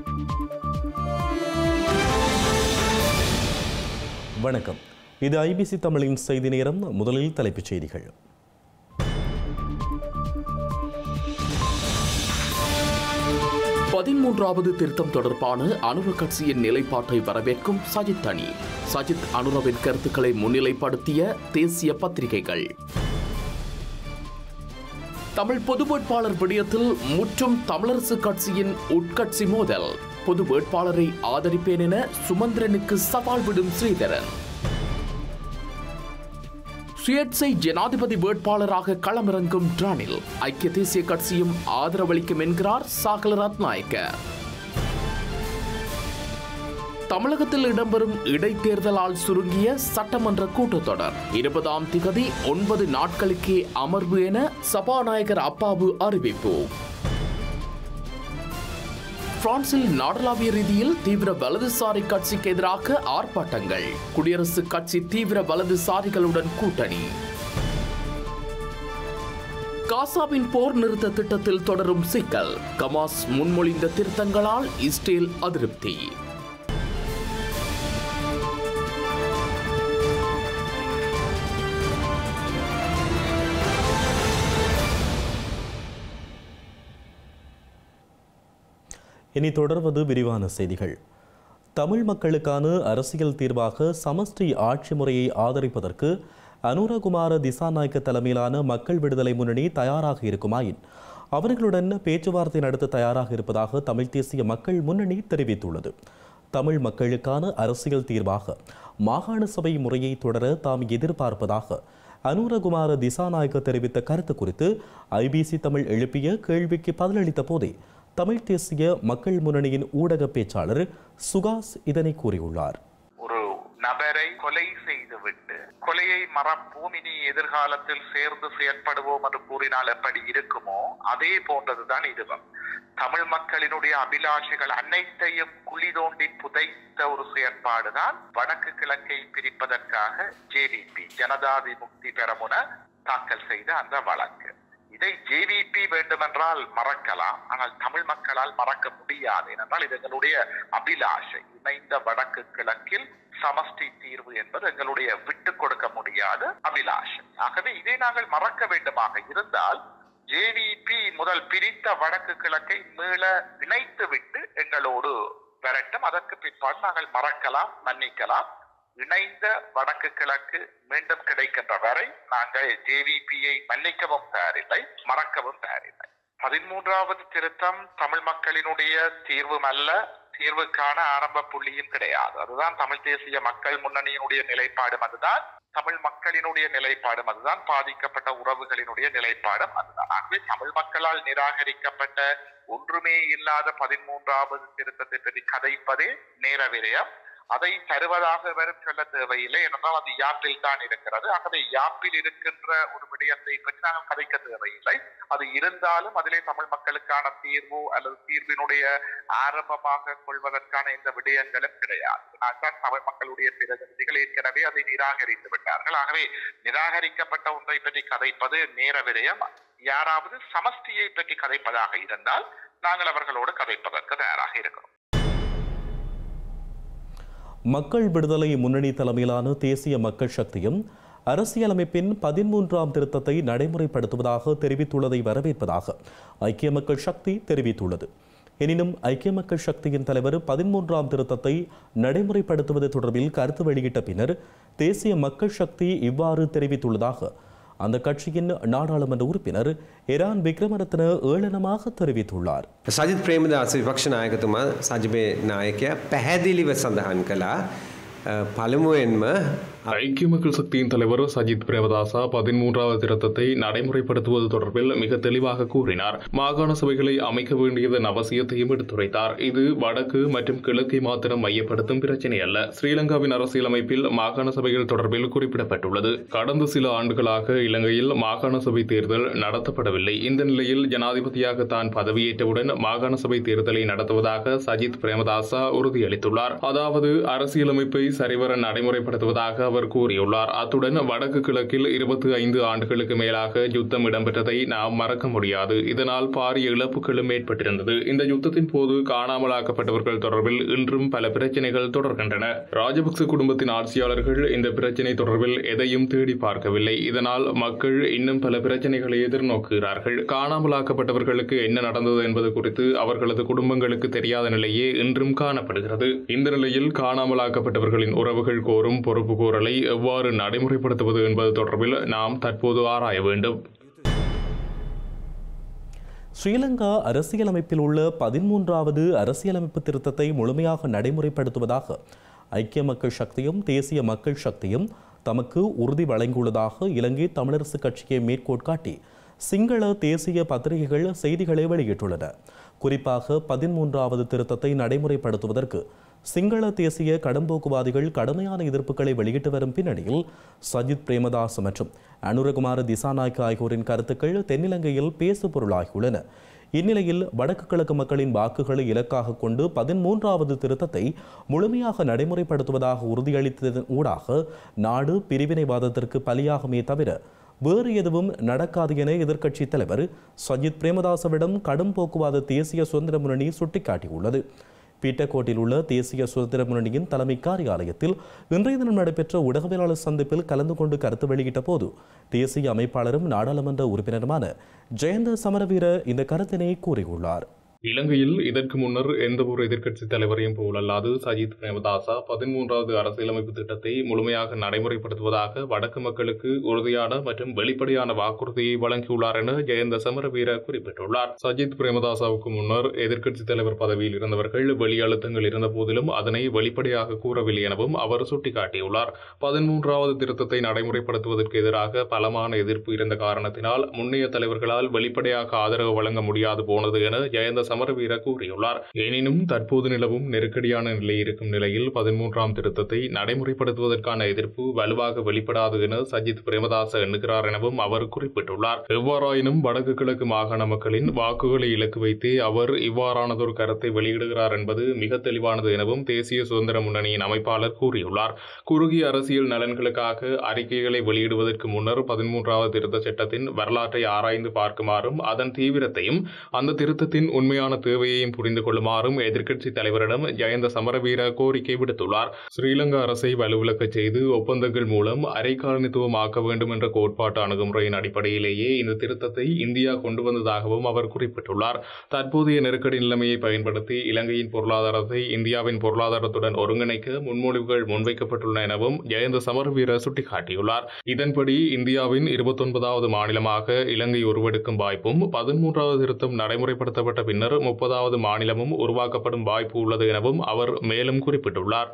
வணக்கம் இது ஐபிசி தமிழின் செய்தி நேரம் முதலில் தலைப்புச் செய்திகள் பதிமூன்றாவது திருத்தம் தொடர்பான அனுர கட்சியின் நிலைப்பாட்டை வரவேற்கும் சஜித் அணி சஜித் அனுரவின் கருத்துக்களை முன்னிலைப்படுத்திய தேசிய பத்திரிகைகள் தமிழ் பொது வேட்பாளர் விடயத்தில் முற்றும் தமிழரசு கட்சியின் உட்கட்சி மோதல் பொது வேட்பாளரை ஆதரிப்பேன் என சுமந்திரனுக்கு சவால் விடும் ஸ்ரீதரன் சுயேட்சை ஜனாதிபதி வேட்பாளராக களமிறங்கும் ரணில் ஐக்கிய தேசிய கட்சியும் ஆதரவளிக்கும் என்கிறார் சாகல ரத்நாயக்க தமிழகத்தில் இடம்பெறும் இடைத்தேர்தலால் சுருங்கிய சட்டமன்ற கூட்டத்தொடர் இருபதாம் திகதி ஒன்பது நாட்களுக்கே அமர்வு என சபாநாயகர் அப்பாவு அறிவிப்பு பிரான்சில் நாடளாவிய ரீதியில் தீவிர வலதுசாரி கட்சிக்கு எதிராக ஆர்ப்பாட்டங்கள் குடியரசுக் கட்சி தீவிர வலதுசாரிகளுடன் கூட்டணி காசாவின் போர் நிறுத்த திட்டத்தில் தொடரும் சிக்கல் கமாஸ் முன்மொழிந்த திருத்தங்களால் இஸ்ரேல் அதிருப்தி இனி தொடர்வது விரிவான செய்திகள் தமிழ் மக்களுக்கான அரசியல் தீர்வாக சமஷ்டி ஆட்சி முறையை ஆதரிப்பதற்கு அனுரகுமார திசாநாயக்க தலைமையிலான மக்கள் விடுதலை முன்னணி தயாராக இருக்குமாயின் அவர்களுடன் பேச்சுவார்த்தை நடத்த தயாராக இருப்பதாக தமிழ் தேசிய மக்கள் முன்னணி தெரிவித்துள்ளது தமிழ் மக்களுக்கான அரசியல் தீர்வாக மாகாண சபை முறையை தொடர தாம் எதிர்பார்ப்பதாக அனுரகுமார திசாநாயக்க தெரிவித்த கருத்து குறித்து ஐபிசி தமிழ் எழுப்பிய கேள்விக்கு பதிலளித்த போதே தமிழ் தேசிய மக்கள் முன்னணியின் ஊடக பேச்சாளர் சுகாஸ் இதனை கூறியுள்ளார் ஒரு நபரை கொலை செய்துவிட்டு கொலையை மறப்போம் இனி எதிர்காலத்தில் சேர்ந்து செயற்படுவோம் என்று கூறினால் எப்படி இருக்குமோ அதே போன்றதுதான் இதுவும் தமிழ் மக்களினுடைய அபிலாஷைகள் அனைத்தையும் குழி தோண்டி புதைத்த ஒரு செயற்பாடுதான் வடக்கு கிழக்கை பிரிப்பதற்காக ஜேடிபி ஜனதாதி முக்தி பெறமுன தாக்கல் செய்த அந்த வழக்கு இதை ஜேவிபி வேண்டுமென்றால் மறக்கலாம் ஆனால் தமிழ் மக்களால் மறக்க முடியாது ஏனென்றால் இது எங்களுடைய அபிலாஷை இணைந்த வடக்கு கிழக்கில் சமஷ்டி தீர்வு என்பது எங்களுடைய விட்டு கொடுக்க முடியாத அபிலாஷை ஆகவே இதை நாங்கள் மறக்க வேண்டுமாக இருந்தால் ஜேவிபி முதல் பிரித்த வடக்கு கிழக்கை மீள இணைத்து விட்டு எங்களோடு வரட்டும் அதற்கு பிற்பாடு நாங்கள் மறக்கலாம் மன்னிக்கலாம் இணைந்த வடக்கு கிழக்கு மீண்டும் கிடைக்கின்ற வரை நாங்கள் ஜேவிபியை மன்னிக்கவும் தயாரில்லை மறக்கவும் தயாரில்லை பதிமூன்றாவது திருத்தம் தமிழ் மக்களினுடைய தீர்வும் அல்ல தீர்வுக்கான ஆரம்ப புள்ளியும் கிடையாது அதுதான் தமிழ் தேசிய மக்கள் முன்னணியினுடைய நிலைப்பாடும் அதுதான் தமிழ் மக்களினுடைய நிலைப்பாடும் அதுதான் பாதிக்கப்பட்ட உறவுகளினுடைய நிலைப்பாடும் அதுதான் ஆகவே தமிழ் மக்களால் நிராகரிக்கப்பட்ட ஒன்றுமே இல்லாத பதிமூன்றாவது திருத்தத்தை பற்றி கதைப்பதே நேர விரயம் அதை தருவதாக வரும் சொல்ல தேவையில்லை என்றால் அது யாப்பில் தான் இருக்கிறது ஆகவே யாப்பில் இருக்கின்ற ஒரு விடயத்தை பற்றி நாங்கள் கதைக்க தேவையில்லை அது இருந்தாலும் அதிலே தமிழ் மக்களுக்கான தீர்வு அல்லது தீர்வினுடைய ஆரம்பமாக கொள்வதற்கான இந்த விடயங்களும் கிடையாது தான் தமிழ் மக்களுடைய பிரதிநிதிகள் ஏற்கனவே அதை நிராகரித்து விட்டார்கள் ஆகவே நிராகரிக்கப்பட்ட ஒன்றை பற்றி கதைப்பது நேர விடயம் யாராவது சமஷ்டியை பற்றி கதைப்பதாக இருந்தால் நாங்கள் அவர்களோடு கதைப்பதற்கு தயாராக இருக்கிறோம் மக்கள் விடுதலை முன்னணி தலைமையிலான தேசிய மக்கள் சக்தியும் அரசியலமைப்பின் பதிமூன்றாம் திருத்தத்தை நடைமுறைப்படுத்துவதாக தெரிவித்துள்ளதை வரவேற்பதாக ஐக்கிய மக்கள் சக்தி தெரிவித்துள்ளது எனினும் ஐக்கிய மக்கள் சக்தியின் தலைவர் பதிமூன்றாம் திருத்தத்தை நடைமுறைப்படுத்துவது தொடர்பில் கருத்து வெளியிட்ட பின்னர் தேசிய மக்கள் சக்தி இவ்வாறு தெரிவித்துள்ளதாக அந்த கட்சியின் நாடாளுமன்ற உறுப்பினர் எரான் விக்ரமரத்ன ஏளனமாக தெரிவித்துள்ளார் සජිත් ප්‍රේමදාස විපක්ෂ නායකතුමා සජිපේ නායකයා පැහැදිලිව සඳහන් කළා අ, පළමුවෙන්ම ஐக்கிய மக்கள் சக்தியின் தலைவர் சஜித் பிரேமதாசா பதிமூன்றாவது திருத்தத்தை நடைமுறைப்படுத்துவது தொடர்பில் மிக தெளிவாக கூறினார் மாகாண சபைகளை அமைக்க வேண்டியதன் அவசியத்தையும் எடுத்துரைத்தார் இது வடக்கு மற்றும் கிழக்கை மாத்திரம் மையப்படுத்தும் பிரச்சினை அல்ல ஸ்ரீலங்காவின் அரசியலமைப்பில் மாகாண சபைகள் தொடர்பில் குறிப்பிடப்பட்டுள்ளது கடந்த சில ஆண்டுகளாக இலங்கையில் மாகாண சபை தேர்தல் நடத்தப்படவில்லை இந்த நிலையில் ஜனாதிபதியாக தான் பதவியேற்றவுடன் மாகாண சபை தேர்தலை நடத்துவதாக சஜித் பிரேமதாசா உறுதியளித்துள்ளார் அதாவது அரசியலமைப்பை சரிவர நடைமுறைப்படுத்துவதாக அவர் கூறியுள்ளார் அத்துடன் வடக்கு கிழக்கில் இருபத்தி ஐந்து ஆண்டுகளுக்கு மேலாக யுத்தம் இடம்பெற்றதை நாம் மறக்க முடியாது இதனால் பாரிய இழப்புகளும் ஏற்பட்டிருந்தது இந்த யுத்தத்தின் போது காணாமலாக்கப்பட்டவர்கள் தொடர்பில் இன்றும் பல பிரச்சனைகள் தொடர்கின்றன ராஜபக்ச குடும்பத்தின் ஆட்சியாளர்கள் இந்த பிரச்சனை தொடர்பில் எதையும் தேடி பார்க்கவில்லை இதனால் மக்கள் இன்னும் பல பிரச்சனைகளை எதிர்நோக்குகிறார்கள் காணாமலாக்கப்பட்டவர்களுக்கு என்ன நடந்தது என்பது குறித்து அவர்களது குடும்பங்களுக்கு தெரியாத நிலையே இன்றும் காணப்படுகிறது இந்த நிலையில் காணாமலாக்கப்பட்டவர்களின் உறவுகள் கோரும் பொறுப்பு கூறலை எவ்வாறு நடைமுறைப்படுத்துவது என்பது தொடர்பில் நாம் தற்போது ஆராய வேண்டும் ஸ்ரீலங்கா அரசியலமைப்பில் உள்ள பதிமூன்றாவது அரசியலமைப்பு திருத்தத்தை முழுமையாக நடைமுறைப்படுத்துவதாக ஐக்கிய மக்கள் சக்தியும் தேசிய மக்கள் சக்தியும் தமக்கு உறுதி வழங்கியுள்ளதாக இலங்கை தமிழரசு கட்சியை மேற்கோள் காட்டி சிங்கள தேசிய பத்திரிகைகள் செய்திகளை வெளியிட்டுள்ளன குறிப்பாக பதிமூன்றாவது திருத்தத்தை நடைமுறைப்படுத்துவதற்கு சிங்கள தேசிய கடம்போக்குவாதிகள் கடுமையான எதிர்ப்புகளை வெளியிட்டு வரும் பின்னணியில் சஜித் பிரேமதாஸ் மற்றும் அனுரகுமார திசாநாயக் ஆகியோரின் கருத்துக்கள் தென்னிலங்கையில் பேசு பொருளாகியுள்ளன இந்நிலையில் வடக்கு கிழக்கு மக்களின் வாக்குகளை இலக்காக கொண்டு பதிமூன்றாவது திருத்தத்தை முழுமையாக நடைமுறைப்படுத்துவதாக உறுதியளித்ததன் ஊடாக நாடு பிரிவினைவாதத்திற்கு பலியாகுமே தவிர வேறு எதுவும் நடக்காது என எதிர்க்கட்சித் தலைவர் சஜித் பிரேமதாசவிடம் கடும் போக்குவாத தேசிய சுதந்திர முன்னணி சுட்டிக்காட்டியுள்ளது பீட்டக்கோட்டில் உள்ள தேசிய சுதந்திர முன்னணியின் தலைமை காரியாலயத்தில் இன்றைய தினம் நடைபெற்ற ஊடகவியலாளர் சந்திப்பில் கலந்து கொண்டு கருத்து வெளியிட்ட போது தேசிய அமைப்பாளரும் நாடாளுமன்ற உறுப்பினருமான ஜெயந்த சமரவீர இந்த கருத்தினை கூறியுள்ளார் இலங்கையில் இதற்கு முன்னர் எந்த ஒரு எதிர்க்கட்சி தலைவரையும் போலல்லாது சஜித் பிரேமதாசா பதிமூன்றாவது அரசியலமைப்பு திட்டத்தை முழுமையாக நடைமுறைப்படுத்துவதாக வடக்கு மக்களுக்கு உறுதியான மற்றும் வெளிப்படையான வாக்குறுதியை வழங்கியுள்ளார் என ஜெயந்த சமரவீர குறிப்பிட்டுள்ளார் சஜித் பிரேமதாசாவுக்கு முன்னர் எதிர்க்கட்சி தலைவர் பதவியில் இருந்தவர்கள் வெளியழுத்தங்கள் இருந்த போதிலும் அதனை வெளிப்படையாக கூறவில்லை எனவும் அவர் சுட்டிக்காட்டியுள்ளார் பதிமூன்றாவது திருத்தத்தை நடைமுறைப்படுத்துவதற்கு எதிராக பலமான எதிர்ப்பு இருந்த காரணத்தினால் முன்னைய தலைவர்களால் வெளிப்படையாக ஆதரவு வழங்க முடியாது போனது என ஜெயந்த சமரவீர கூறியுள்ளார் எனினும் தற்போது நிலவும் நெருக்கடியான நிலை இருக்கும் நிலையில் பதிமூன்றாம் திருத்தத்தை நடைமுறைப்படுத்துவதற்கான எதிர்ப்பு வலுவாக வெளிப்படாது என சஜித் பிரேமதாச எண்ணுகிறார் எனவும் அவர் குறிப்பிட்டுள்ளார் எவ்வாறாயினும் வடக்கு கிழக்கு மாகாண மக்களின் வாக்குகளை இலக்கு வைத்தே அவர் இவ்வாறானதொரு கருத்தை வெளியிடுகிறார் என்பது மிக தெளிவானது எனவும் தேசிய சுதந்திர முன்னணியின் அமைப்பாளர் கூறியுள்ளார் குறுகிய அரசியல் நலன்களுக்காக அறிக்கைகளை வெளியிடுவதற்கு முன்னர் பதிமூன்றாவது திருத்த சட்டத்தின் வரலாற்றை ஆராய்ந்து பார்க்குமாறும் அதன் தீவிரத்தையும் அந்த திருத்தத்தின் உண்மையான தேவையையும் புரிந்து கொள்ளுமாறும் எதிர்க்கட்சி தலைவரிடம் ஜெயந்த சமரவீர கோரிக்கை விடுத்துள்ளார் ஸ்ரீலங்கா அரசை வலுவிழக்கச் செய்து ஒப்பந்தங்கள் மூலம் அரைக்காலனித்துவமாக்க வேண்டும் என்ற கோட்பாட்டு அணுகுமுறையின் அடிப்படையிலேயே இந்த திருத்தத்தை இந்தியா கொண்டு வந்ததாகவும் அவர் குறிப்பிட்டுள்ளார் தற்போதைய நெருக்கடி நிலைமையை பயன்படுத்தி இலங்கையின் பொருளாதாரத்தை இந்தியாவின் பொருளாதாரத்துடன் ஒருங்கிணைக்க முன்மொழிவுகள் முன்வைக்கப்பட்டுள்ளன எனவும் ஜெயந்த சமரவீர சுட்டிக்காட்டியுள்ளார் இதன்படி இந்தியாவின் இருபத்தொன்பதாவது மாநிலமாக இலங்கை உருவெடுக்கும் வாய்ப்பும் பதிமூன்றாவது திருத்தம் நடைமுறைப்படுத்தப்பட்ட பின்னர் முப்பதாவது மாநிலமும் உருவாக்கப்படும் வாய்ப்பு உள்ளது எனவும் அவர் மேலும் குறிப்பிட்டுள்ளார்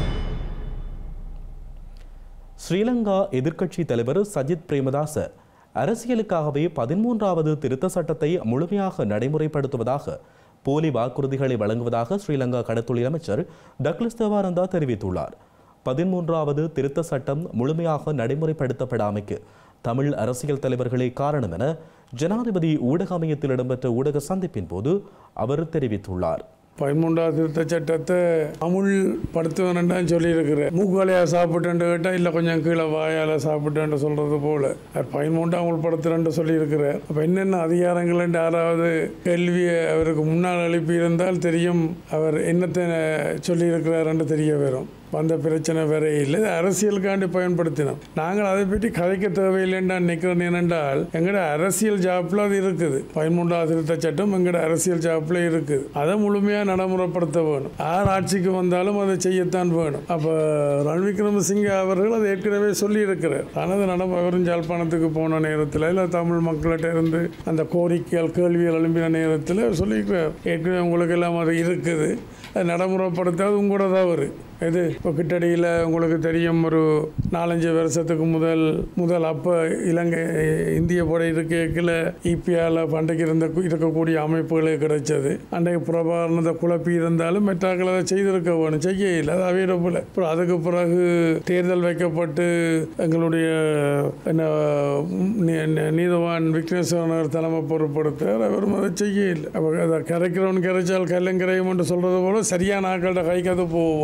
ஸ்ரீலங்கா எதிர்க்கட்சி தலைவர் சஜித் பிரேமதாச அரசியலுக்காகவே பதிமூன்றாவது திருத்த சட்டத்தை முழுமையாக நடைமுறைப்படுத்துவதாக போலி வாக்குறுதிகளை வழங்குவதாக ஸ்ரீலங்கா கடத்தொழில் அமைச்சர் டக்ளஸ் தேவானந்தா தெரிவித்துள்ளார் பதிமூன்றாவது திருத்த சட்டம் முழுமையாக நடைமுறைப்படுத்தப்படாமைக்கு தமிழ் அரசியல் தலைவர்களே காரணம் என ஜனாதிபதி ஊடக அமையத்தில் இடம்பெற்ற ஊடக சந்திப்பின் போது அவர் தெரிவித்துள்ளார் பதிமூன்றாவது திருத்த சட்டத்தை அமுல் படுத்துவேன்டான்னு சொல்லியிருக்கிறேன் மூக்காலையா சாப்பிட்டேன்னு கேட்டால் இல்லை கொஞ்சம் கீழே வாயால் சாப்பிட்டேன்னு சொல்கிறது போல் பதிமூன்றாம் அமுல் படுத்துறேன்னு சொல்லியிருக்கிறார் அப்போ என்னென்ன அதிகாரங்கள் யாராவது கேள்வியை அவருக்கு முன்னால் எழுப்பியிருந்தால் தெரியும் அவர் என்னத்தை சொல்லியிருக்கிறாருன்னு தெரிய வரும் வந்த பிரச்சனை வேற இல்லை இது அரசியலுக்காண்டி பயன்படுத்தினோம் நாங்கள் அதை பற்றி கதைக்க தேவையில்லைன்னு நான் நினைக்கிறேன் ஏனென்றால் எங்களோட அரசியல் ஜாப்பில் அது இருக்குது பதிமூன்றாவது திருத்த சட்டம் எங்களோட அரசியல் ஜாப்பில் இருக்குது அதை முழுமையாக நடைமுறைப்படுத்த வேணும் யார் ஆட்சிக்கு வந்தாலும் அதை செய்யத்தான் வேணும் அப்போ ரணில் விக்ரமசிங்கே அவர்கள் அதை ஏற்கனவே சொல்லியிருக்கிறார் ஆனால் நடம் அவரும் ஜாழ்ப்பாணத்துக்கு போன நேரத்தில் இல்லை தமிழ் மக்கள்கிட்ட இருந்து அந்த கோரிக்கைகள் கேள்விகள் எழும்பின நேரத்தில் சொல்லியிருக்கிறார் ஏற்கனவே உங்களுக்கு எல்லாம் அது இருக்குது அதை நடைமுறைப்படுத்தாது உங்களோட தவறு இது இப்போ கிட்டடியில் உங்களுக்கு தெரியும் ஒரு நாலஞ்சு வருஷத்துக்கு முதல் முதல் அப்போ இலங்கை இந்திய படை இருக்கையில் இபிஆல பண்டைக்கு இருந்த இருக்கக்கூடிய அமைப்புகளே கிடைச்சது அன்றைக்கு பிரபாகரணத்தை குழப்பி இருந்தாலும் மெட்டாக்கள் அதை செய்திருக்க வேணும் செய்ய இல்லை அது அவைலபிள் அப்புறம் அதுக்கு பிறகு தேர்தல் வைக்கப்பட்டு எங்களுடைய என்ன நீ- நீ- நீதவான் விக்னேஸ்வரனர் தலைமை பொறுப்படுத்தார் அவரும் அதை செய்ய இல்லை அப்போ அதை கரைக்கிறவன் கரைச்சால் கல்லங்கரையும் என்று சொல்றது போல சரியான ஆக்கள்கிட்ட கைக்கு அது போவோம் சரியான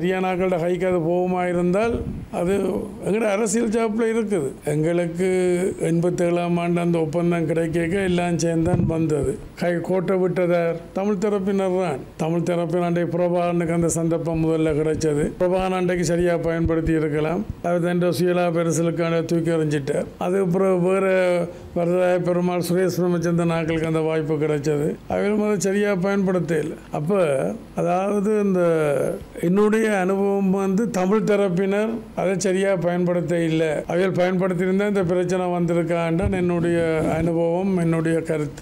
சரியான ஆக்களோட கைக்கு அது போகுமா இருந்தால் அது எங்களோட அரசியல் ஜாப்பில் இருக்குது எங்களுக்கு எண்பத்தேழாம் ஆண்டு அந்த ஒப்பந்தம் கிடைக்க எல்லாம் சேர்ந்தான் வந்தது கை கோட்டை விட்டதார் தமிழ் தரப்பினர் தான் தமிழ் தரப்பினாண்டை பிரபாகரனுக்கு அந்த சந்தர்ப்பம் முதல்ல கிடைச்சது பிரபாகரன் அண்டைக்கு சரியாக பயன்படுத்தி இருக்கலாம் அவர் தன் சுயலா பெருசலுக்கான தூக்கி எறிஞ்சிட்டார் அது அப்புறம் வேறு வரதாய பெருமாள் சுரேஷ் பிரமச்சந்திரன் ஆக்களுக்கு அந்த வாய்ப்பு கிடைச்சது அவர்களும் அதை சரியாக பயன்படுத்த இல்லை அப்போ அதாவது இந்த என்னுடைய அனுபவம் வந்து தமிழ் தரப்பினர் அதை சரியாக பயன்படுத்த இல்லை அவைகள் பயன்படுத்தியிருந்தால் இந்த பிரச்சனை வந்திருக்கான்டான் என்னுடைய அனுபவம் என்னுடைய கருத்து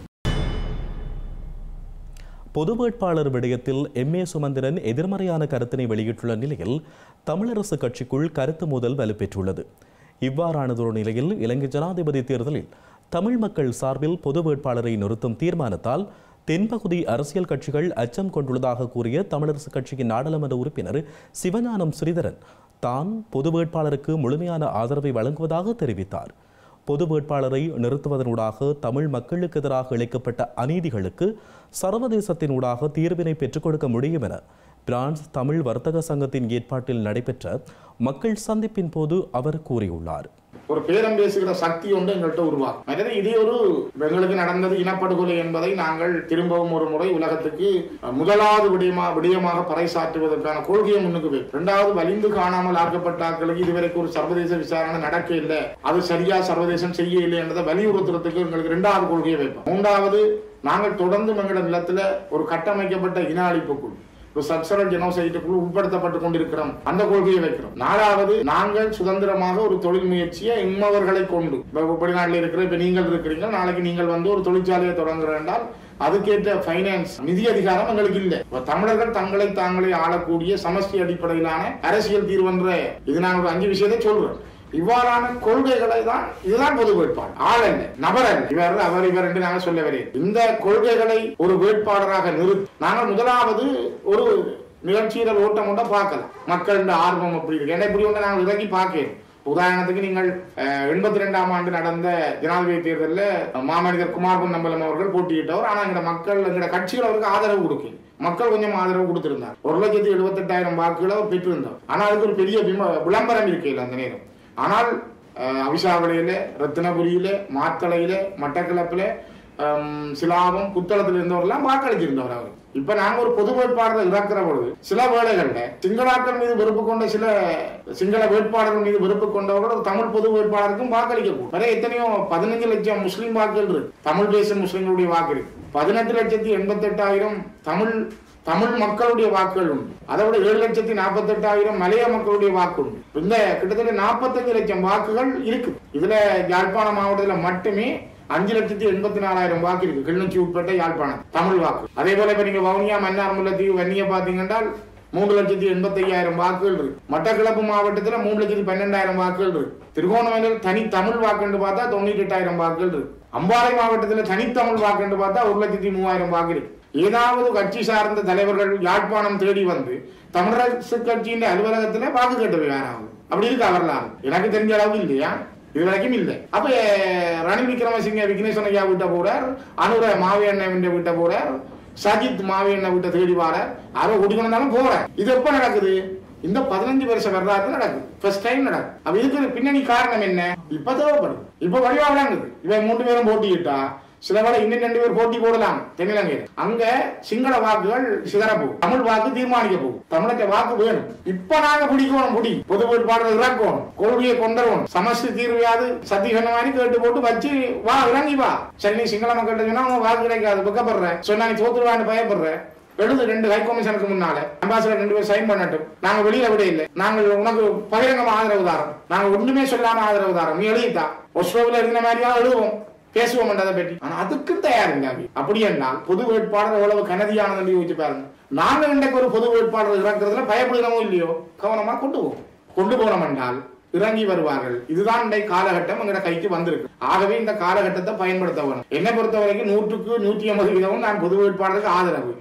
பொது வேட்பாளர் விடயத்தில் எம் ஏ சுமந்திரன் எதிர்மறையான கருத்தினை வெளியிட்டுள்ள நிலையில் தமிழரசு கட்சிக்குள் கருத்து மோதல் வலுப்பெற்றுள்ளது இவ்வாறானதொரு நிலையில் இலங்கை ஜனாதிபதி தேர்தலில் தமிழ் மக்கள் சார்பில் பொது வேட்பாளரை நிறுத்தும் தீர்மானத்தால் தென்பகுதி அரசியல் கட்சிகள் அச்சம் கொண்டுள்ளதாக கூறிய தமிழரசு கட்சியின் நாடாளுமன்ற உறுப்பினர் சிவஞானம் ஸ்ரீதரன் தான் பொது வேட்பாளருக்கு முழுமையான ஆதரவை வழங்குவதாக தெரிவித்தார் பொது வேட்பாளரை நிறுத்துவதனூடாக தமிழ் மக்களுக்கு எதிராக இழைக்கப்பட்ட அநீதிகளுக்கு சர்வதேசத்தினூடாக தீர்வினை பெற்றுக் கொடுக்க முடியும் என பிரான்ஸ் தமிழ் வர்த்தக சங்கத்தின் ஏற்பாட்டில் நடைபெற்ற மக்கள் சந்திப்பின் போது அவர் கூறியுள்ளார் ஒரு பேரம் பேசுகிற சக்தி ஒன்று எங்கள்கிட்ட உருவாகும் மற்றது இதே ஒரு எங்களுக்கு நடந்தது இனப்படுகொலை என்பதை நாங்கள் திரும்பவும் ஒரு முறை உலகத்துக்கு முதலாவது விடயமா விடயமாக பறைசாற்றுவதற்கான கொள்கையை முன்னுக்கு வை இரண்டாவது வலிந்து காணாமல் ஆக்கப்பட்ட ஆட்களுக்கு இதுவரைக்கும் ஒரு சர்வதேச விசாரணை நடக்க இல்லை அது சரியா சர்வதேசம் செய்ய இல்லை என்றதை வலியுறுத்துறதுக்கு எங்களுக்கு இரண்டாவது கொள்கையை வைப்போம் மூன்றாவது நாங்கள் தொடர்ந்து எங்களோட நிலத்துல ஒரு கட்டமைக்கப்பட்ட இன அழிப்புக்குள் ஒரு சக்சரல் ஜெனோசைட்டுக்குள் உட்படுத்தப்பட்டு கொண்டிருக்கிறோம் அந்த கொள்கையை வைக்கிறோம் நாலாவது நாங்கள் சுதந்திரமாக ஒரு தொழில் முயற்சியை இம்மவர்களை கொண்டு இப்ப வெளிநாட்டில் இருக்கிற இப்ப நீங்கள் இருக்கிறீங்க நாளைக்கு நீங்கள் வந்து ஒரு தொழிற்சாலையை தொடங்குற என்றால் அதுக்கேற்ற ஃபைனான்ஸ் நிதி அதிகாரம் எங்களுக்கு இல்லை இப்ப தமிழர்கள் தங்களை தாங்களே ஆளக்கூடிய சமஷ்டி அடிப்படையிலான அரசியல் தீர்வென்ற இது நான் ஒரு அஞ்சு விஷயத்தை சொல்றேன் இவ்வாறான கொள்கைகளை தான் இதுதான் பொது வேட்பாளர் ஆள் அல்ல நபர் அல்ல இவர் அவர் இவர் என்று நாங்கள் சொல்ல வரேன் இந்த கொள்கைகளை ஒரு வேட்பாளராக நிறுத்தி நாங்கள் முதலாவது ஒரு நிகழ்ச்சியில ஓட்டம் கொண்ட பார்க்கலாம் மக்களின் ஆர்வம் அப்படி இருக்கு ஏன்னா இப்படி ஒன்று நாங்கள் இறங்கி பார்க்கிறோம் உதாரணத்துக்கு நீங்கள் எண்பத்தி ரெண்டாம் ஆண்டு நடந்த ஜனாதிபதி தேர்தலில் மாமனிதர் குமார் பொன்னம்பலம் அவர்கள் போட்டியிட்டவர் ஆனால் எங்க மக்கள் எங்க கட்சிகள் அவருக்கு ஆதரவு கொடுக்கல மக்கள் கொஞ்சம் ஆதரவு கொடுத்திருந்தார் ஒரு லட்சத்தி எழுபத்தெட்டாயிரம் வாக்குகளை அவர் பெற்றிருந்தார் ஆனால் அதுக்கு ஒரு பெரிய பிம்ப- விளம்பரம் இருக்கையில் அந்த நேரம் ஆனால் அஹ், அவிசாவளையில ரத்தினபுரியில மாத்தளையில மட்டக்களப்பில ஹம், சிலாபம் புத்தளத்தில் இருந்தவரெல்லாம் வாக்களிச்சிருந்தவர் அவர் இப்ப நாங்க ஒரு பொது வேட்பாளரை இறக்குற பொழுது சில வேளைகள்ல சிங்களாக்கள் மீது வெறுப்பு கொண்ட சில சிங்கள வேட்பாளர்கள் மீது வெறுப்பு கொண்டவர்கள் ஒரு தமிழ் பொது வேட்பாளருக்கும் வாக்களிக்க கூடும் வேற எத்தனையோ பதினஞ்சு லட்சம் முஸ்லீம் வாக்குகள் இருக்கு தமிழ் பேசும் முஸ்லீம்களுடைய வாக்கு இருக்கு பதினெட்டு லட்சத்தி எண்பத்தி எட்டாயிரம் தமிழ் தமிழ் மக்களுடைய வாக்குகள் உண்டு அதை விட ஏழு லட்சத்தி நாற்பத்தி எட்டாயிரம் மலைய மக்களுடைய வாக்கு உண்டு இந்த கிட்டத்தட்ட நாற்பத்தஞ்சு லட்சம் வாக்குகள் இருக்கு இதுல யாழ்ப்பாணம் மாவட்டத்துல மட்டுமே அஞ்சு லட்சத்தி எண்பத்தி நாலாயிரம் வாக்கு இருக்கு கிளிநொச்சி உட்பட்ட யாழ்ப்பாணம் தமிழ் வாக்கு அதே போல இப்ப நீங்க வவுனியா மன்னார் முல்லைத்தீவு வன்னிய பாத்தீங்கன்னா மூன்று லட்சத்தி எண்பத்தி ஐயாயிரம் வாக்குகள் இருக்கு மட்டக்களப்பு மாவட்டத்துல மூணு லட்சத்தி பன்னெண்டாயிரம் வாக்குகள் இருக்கு திருகோணமலையில் தனி தமிழ் வாக்குன்னு பார்த்தா தொண்ணூற்றி எட்டாயிரம் வாக்குகள் இருக்கு அம்பாறை மாவட்டத்துல தனித்தமிழ் வாக்குன்னு பார்த்தா ஒரு லட்சத்தி மூவாயிரம் வாக்கு இருக்கு ஏதாவது கட்சி சார்ந்த தலைவர்கள் யாழ்ப்பாணம் தேடி வந்து தமிழரசு கட்சியின் அலுவலகத்துல வாக்கு கேட்டவை யாராவது அப்படி இருக்கு அவர்களால் எனக்கு தெரிஞ்ச அளவு இல்லையா இது வரைக்கும் இல்லை அப்ப ரணில் விக்ரமசிங்க விக்னேஸ்வரன் ஐயா வீட்டை போறார் அனுர மாவியண்ணன் வீட்டை போறார் சஜித் மாவியண்ணன் வீட்டை தேடி வாரார் யாரோ குடிக்கணும் போறார் இது எப்ப நடக்குது இந்த பதினஞ்சு வருஷம் வரலாறு நடக்குது ஃபர்ஸ்ட் டைம் நடக்குது அப்ப இதுக்கு பின்னணி காரணம் என்ன இப்ப தேவைப்படுது இப்ப வடிவா விளங்குது இவன் மூன்று பேரும் போட்டியிட்டா சில வேளை இன்னும் ரெண்டு பேர் போட்டி போடலாம் தென்னிலங்கையில் அங்க சிங்கள வாக்குகள் சிதற போகும் தமிழ் வாக்கு தீர்மானிக்க போகும் தமிழக வாக்கு வேணும் இப்ப நாங்க பிடிக்கணும் பிடி பொது வேட்பாளர் இறக்கணும் கொள்கையை கொண்டரணும் சமஸ்தி தீர்வையாது சத்தியகன மாதிரி கேட்டு போட்டு வச்சு வா இறங்கி வா சரி நீ சிங்கள மக்கள்கிட்ட சொன்னா உனக்கு வாக்கு கிடைக்காது வெக்கப்படுற சொன்னா நீ தோத்துருவான்னு பயப்படுற எழுது ரெண்டு ஹை கமிஷனுக்கு முன்னால அம்பாசிடர் ரெண்டு பேர் சைன் பண்ணட்டும் நாங்க வெளியில விட இல்லை நாங்கள் உனக்கு பகிரங்கமா ஆதரவு தாரோம் நாங்க ஒண்ணுமே சொல்லாம ஆதரவு தாரோம் நீ எழுதித்தா ஒஸ்ரோவில் இருக்கிற மாதிரியா எழுதுவோம் பேசுவோம் அதை பற்றி ஆனா அதுக்கும் தயார் இல்லை அவி. அப்படி என்றால் பொது வேட்பாளர் எவ்வளவு கனதியானது யோசிச்சு பாருங்க நாங்க இன்றைக்கு ஒரு பொது வேட்பாளர் இறக்குறதுல பயப்படுகிறோமோ இல்லையோ கவனமா கொண்டு போவோம் கொண்டு போனோம் என்றால் இறங்கி வருவார்கள் இதுதான் இன்றைய காலகட்டம் எங்கட கைக்கு வந்திருக்கு ஆகவே இந்த காலகட்டத்தை பயன்படுத்த வேணும் என்னை பொறுத்த வரைக்கும் நூற்றுக்கு நூற்றி ஐம்பது வீதமும் நான் பொது வேட்பாளருக்கு ஆதரவு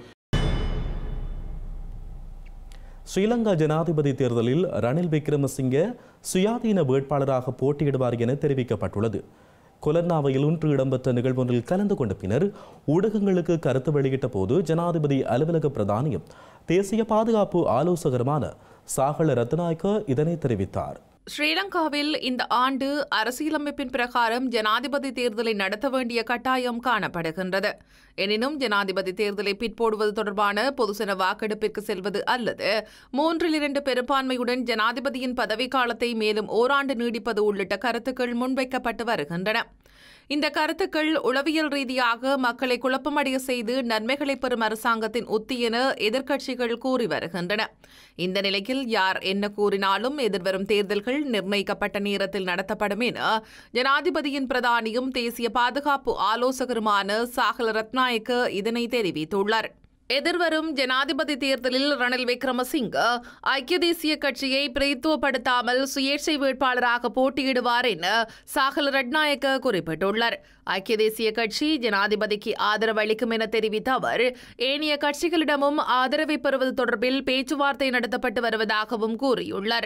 ஸ்ரீலங்கா ஜனாதிபதி தேர்தலில் ரணில் விக்ரமசிங்க சுயாதீன வேட்பாளராக போட்டியிடுவார் என தெரிவிக்கப்பட்டுள்ளது கொலர்னாவையில் இன்று இடம்பெற்ற நிகழ்வொன்றில் கலந்து கொண்ட பின்னர் ஊடகங்களுக்கு கருத்து வெளியிட்ட போது ஜனாதிபதி அலுவலக பிரதானியும் தேசிய பாதுகாப்பு ஆலோசகருமான சாகல ரத்நாயக்க இதனை தெரிவித்தார் ஸ்ரீலங்காவில் இந்த ஆண்டு அரசியலமைப்பின் பிரகாரம் ஜனாதிபதி தேர்தலை நடத்த வேண்டிய கட்டாயம் காணப்படுகின்றது எனினும் ஜனாதிபதி தேர்தலை பிற்போடுவது தொடர்பான பொதுசன வாக்கெடுப்பிற்கு செல்வது அல்லது மூன்றில் இரண்டு பெரும்பான்மையுடன் ஜனாதிபதியின் பதவிக்காலத்தை மேலும் ஓராண்டு நீடிப்பது உள்ளிட்ட கருத்துக்கள் முன்வைக்கப்பட்டு வருகின்றன இந்த கருத்துக்கள் உளவியல் ரீதியாக மக்களை குழப்பமடைய செய்து நன்மைகளை பெறும் அரசாங்கத்தின் உத்தி என எதிர்க்கட்சிகள் கூறி வருகின்றன இந்த நிலையில் யார் என்ன கூறினாலும் எதிர்வரும் தேர்தல்கள் நிர்ணயிக்கப்பட்ட நேரத்தில் நடத்தப்படும் என ஜனாதிபதியின் பிரதானியும் தேசிய பாதுகாப்பு ஆலோசகருமான சாகல ரத்நாயக்க இதனை தெரிவித்துள்ளார் எதிர்வரும் ஜனாதிபதி தேர்தலில் ரணில் விக்ரமசிங்க ஐக்கிய தேசிய கட்சியை பிரதித்துவப்படுத்தாமல் சுயேட்சை வேட்பாளராக போட்டியிடுவார் என சாகல் ரட்நாயக்க குறிப்பிட்டுள்ளார் ஐக்கிய தேசிய கட்சி ஜனாதிபதிக்கு ஆதரவு அளிக்கும் என தெரிவித்த அவர் ஏனைய கட்சிகளிடமும் ஆதரவை பெறுவது தொடர்பில் பேச்சுவார்த்தை நடத்தப்பட்டு வருவதாகவும் கூறியுள்ளார்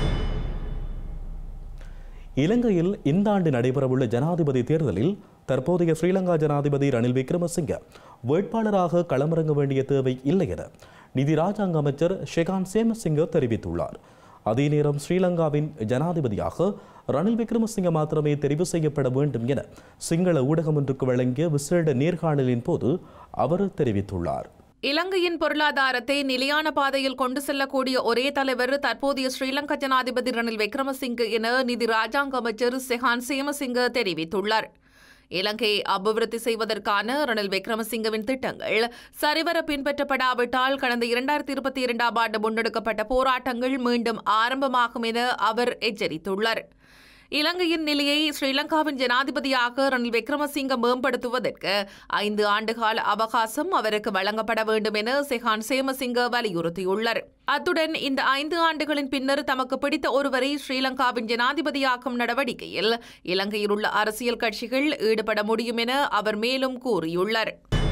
இலங்கையில் இந்த ஆண்டு நடைபெறவுள்ள ஜனாதிபதி தேர்தலில் தற்போதைய ஸ்ரீலங்கா ஜனாதிபதி ரணில் விக்ரமசிங்க வேட்பாளராக களமிறங்க வேண்டிய தேவை இல்லை என நிதி ராஜாங்க அமைச்சர் ஷெகான் சேமசிங்க தெரிவித்துள்ளார் அதே நேரம் ஸ்ரீலங்காவின் ஜனாதிபதியாக ரணில் விக்ரமசிங்க மாத்திரமே தெரிவு செய்யப்பட வேண்டும் என சிங்கள ஊடகம் ஒன்றுக்கு வழங்கிய விசேட நேர்காணலின் போது அவர் தெரிவித்துள்ளார் இலங்கையின் பொருளாதாரத்தை நிலையான பாதையில் கொண்டு செல்லக்கூடிய ஒரே தலைவர் தற்போதைய ஸ்ரீலங்கா ஜனாதிபதி ரணில் விக்ரமசிங்கே என நிதி ராஜாங்க அமைச்சர் செஹான் சேமசிங்க தெரிவித்துள்ளார் இலங்கையை அபிவிருத்தி செய்வதற்கான ரணில் விக்ரமசிங்கவின் திட்டங்கள் சரிவர பின்பற்றப்படாவிட்டால் கடந்த இரண்டாயிரத்தி இருபத்தி இரண்டாம் ஆண்டு முன்னெடுக்கப்பட்ட போராட்டங்கள் மீண்டும் ஆரம்பமாகும் என அவர் எச்சரித்துள்ளார் இலங்கையின் நிலையை ஸ்ரீலங்காவின் ஜனாதிபதியாக ரணில் விக்ரமசிங்க மேம்படுத்துவதற்கு ஐந்து ஆண்டுகால அவகாசம் அவருக்கு வழங்கப்பட வேண்டும் என செஹான் சேமசிங்க வலியுறுத்தியுள்ளார் அத்துடன் இந்த ஐந்து ஆண்டுகளின் பின்னர் தமக்கு பிடித்த ஒருவரை ஸ்ரீலங்காவின் ஜனாதிபதியாக்கும் நடவடிக்கையில் இலங்கையில் உள்ள அரசியல் கட்சிகள் ஈடுபட முடியும் என அவர் மேலும் கூறியுள்ளார்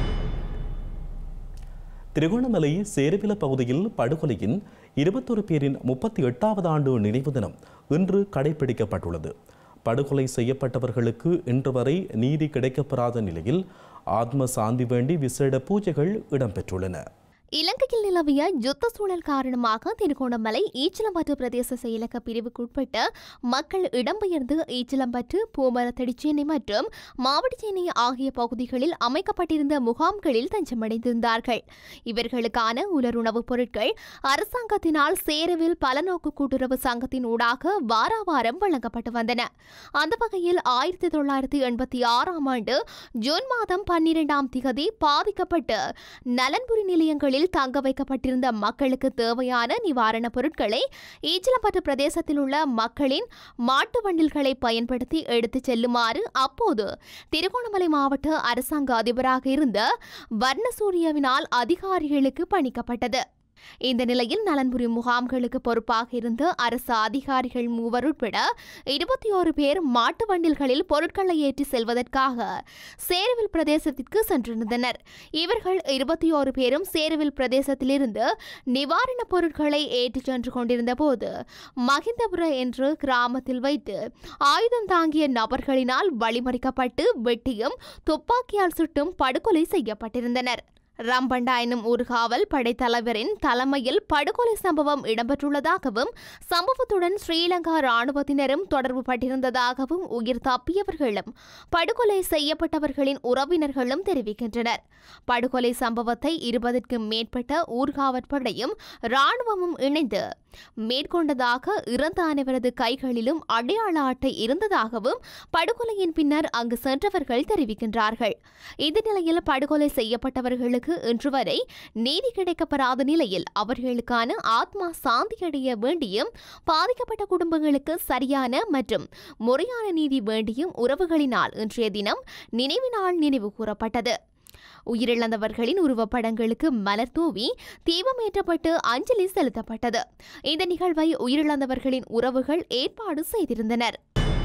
திருகோணமலை சேருவில பகுதியில் படுகொலையின் இருபத்தொரு பேரின் முப்பத்தி எட்டாவது ஆண்டு நினைவு தினம் இன்று கடைபிடிக்கப்பட்டுள்ளது படுகொலை செய்யப்பட்டவர்களுக்கு இன்று வரை நீதி கிடைக்கப்பெறாத நிலையில் ஆத்ம சாந்தி வேண்டி விசேட பூஜைகள் இடம்பெற்றுள்ளன இலங்கையில் நிலவிய யுத்த சூழல் காரணமாக திருகோணமலை ஈச்சலம்பட்டு பிரதேச செயலக பிரிவுக்குட்பட்ட மக்கள் இடம்பெயர்ந்து ஈச்சலம்பட்டு பூமரத்தடிச்சேனை மற்றும் மாவட்டச்சேனை ஆகிய பகுதிகளில் அமைக்கப்பட்டிருந்த முகாம்களில் தஞ்சமடைந்திருந்தார்கள் இவர்களுக்கான உலருணவுப் பொருட்கள் அரசாங்கத்தினால் சேருவில் பலநோக்கு கூட்டுறவு சங்கத்தின் ஊடாக வாராவாரம் வழங்கப்பட்டு வந்தன அந்த வகையில் ஆயிரத்தி தொள்ளாயிரத்தி எண்பத்தி ஆறாம் ஆண்டு ஜூன் மாதம் பன்னிரெண்டாம் திகதி பாதிக்கப்பட்டு நலன்புரி நிலையங்களில் தங்க வைக்கப்பட்டிருந்த மக்களுக்கு தேவையான நிவாரணப் பொருட்களை ஈச்சலம்பட்டு பிரதேசத்தில் உள்ள மக்களின் மாட்டு வண்டில்களை பயன்படுத்தி எடுத்துச் செல்லுமாறு அப்போது திருகோணமலை மாவட்ட அரசாங்க அதிபராக இருந்த வர்ணசூரியவினால் அதிகாரிகளுக்கு பணிக்கப்பட்டது இந்த நிலையில் நலன்புரி முகாம்களுக்கு பொறுப்பாக இருந்த அரசு அதிகாரிகள் மூவர் உட்பட இருபத்தி ஓரு பேர் மாட்டு வண்டில்களில் பொருட்களை ஏற்றி செல்வதற்காக சேருவில் பிரதேசத்திற்கு சென்றிருந்தனர் இவர்கள் இருபத்தி ஓரு பேரும் சேருவில் பிரதேசத்திலிருந்து நிவாரணப் பொருட்களை ஏற்றிச் சென்று கொண்டிருந்த போது மகிந்தபுர என்ற கிராமத்தில் வைத்து ஆயுதம் தாங்கிய நபர்களினால் வழிமறிக்கப்பட்டு வெட்டியும் துப்பாக்கியால் சுட்டும் படுகொலை செய்யப்பட்டிருந்தனர் ரம்பண்டா எனும் ஊர்காவல் படைத்தலைவரின் தலைமையில் படுகொலை சம்பவம் இடம்பெற்றுள்ளதாகவும் சம்பவத்துடன் ஸ்ரீலங்கா ராணுவத்தினரும் தொடர்பு பட்டிருந்ததாகவும் உயிர் தப்பியவர்களும் படுகொலை செய்யப்பட்டவர்களின் உறவினர்களும் தெரிவிக்கின்றனர் படுகொலை சம்பவத்தை இருபதுக்கும் மேற்பட்ட ஊர்காவற்படையும் ராணுவமும் இணைந்து மேற்கொண்டதாக இறந்த அனைவரது கைகளிலும் அடையாள அட்டை இருந்ததாகவும் படுகொலையின் பின்னர் அங்கு சென்றவர்கள் தெரிவிக்கின்றார்கள் இந்த நிலையில் படுகொலை செய்யப்பட்டவர்களுக்கு இன்று வரை நீதி கிடைக்கப்பெறாத நிலையில் அவர்களுக்கான ஆத்மா சாந்தியடைய வேண்டியும் பாதிக்கப்பட்ட குடும்பங்களுக்கு சரியான மற்றும் முறையான நீதி வேண்டியும் உறவுகளினால் இன்றைய தினம் நினைவு நாள் நினைவு கூறப்பட்டது உயிரிழந்தவர்களின் உருவப்படங்களுக்கு மலர் தூவி தீபமேற்றப்பட்டு அஞ்சலி செலுத்தப்பட்டது இந்த நிகழ்வை உயிரிழந்தவர்களின் உறவுகள் ஏற்பாடு செய்திருந்தனர்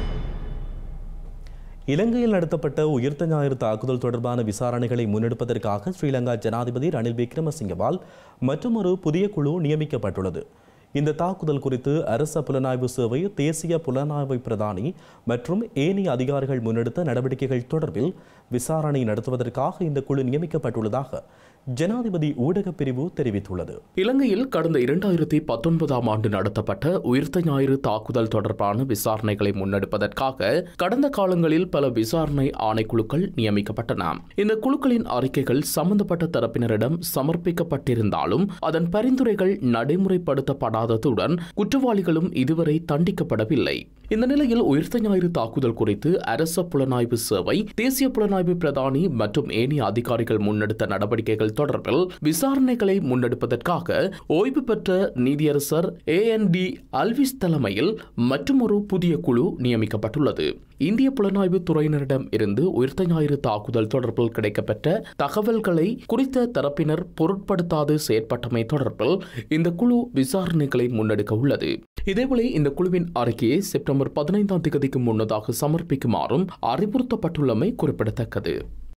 இலங்கையில் நடத்தப்பட்ட உயிர்த்த ஞாயிறு தாக்குதல் தொடர்பான விசாரணைகளை முன்னெடுப்பதற்காக ஸ்ரீலங்கா ஜனாதிபதி ரணில் விக்ரமசிங்கவால் மற்றொரு புதிய குழு நியமிக்கப்பட்டுள்ளது இந்த தாக்குதல் குறித்து அரச புலனாய்வு சேவை தேசிய புலனாய்வு பிரதானி மற்றும் ஏனைய அதிகாரிகள் முன்னெடுத்த நடவடிக்கைகள் தொடர்பில் விசாரணை நடத்துவதற்காக இந்த குழு நியமிக்கப்பட்டுள்ளதாக ஜனாதிபதி ஊடகப் பிரிவு தெரிவித்துள்ளது இலங்கையில் கடந்த இரண்டாயிரத்தி பத்தொன்பதாம் ஆண்டு நடத்தப்பட்ட உயிர்த்த ஞாயிறு தாக்குதல் தொடர்பான விசாரணைகளை முன்னெடுப்பதற்காக கடந்த காலங்களில் பல விசாரணை ஆணைக்குழுக்கள் நியமிக்கப்பட்டன இந்த குழுக்களின் அறிக்கைகள் சம்பந்தப்பட்ட தரப்பினரிடம் சமர்ப்பிக்கப்பட்டிருந்தாலும் அதன் பரிந்துரைகள் நடைமுறைப்படுத்தப்படாததுடன் குற்றவாளிகளும் இதுவரை தண்டிக்கப்படவில்லை இந்த நிலையில் உயிர்த்த ஞாயிறு தாக்குதல் குறித்து அரச புலனாய்வு சேவை தேசிய புலனாய்வு பிரதானி மற்றும் ஏனைய அதிகாரிகள் முன்னெடுத்த நடவடிக்கைகள் தொடர்பில் விசாரணைகளை முன்னெடுப்பதற்காக ஓய்வு பெற்ற நீதியரசர் ஏ என் டி அல்விஸ் தலைமையில் மற்றொரு புதிய குழு நியமிக்கப்பட்டுள்ளது இந்திய புலனாய்வு துறையினரிடம் இருந்து உயிர்த்த ஞாயிறு தாக்குதல் தொடர்பில் கிடைக்கப்பெற்ற தகவல்களை குறித்த தரப்பினர் பொருட்படுத்தாது செயற்பட்டமை தொடர்பில் இந்த குழு விசாரணைகளை முன்னெடுக்க உள்ளது இதேவேளை இந்த குழுவின் அறிக்கையை செப்டம்பர் பதினைந்தாம் தேதிக்கு முன்னதாக சமர்ப்பிக்குமாறும் அறிவுறுத்தப்பட்டுள்ளமை குறிப்பிடத்தக்கது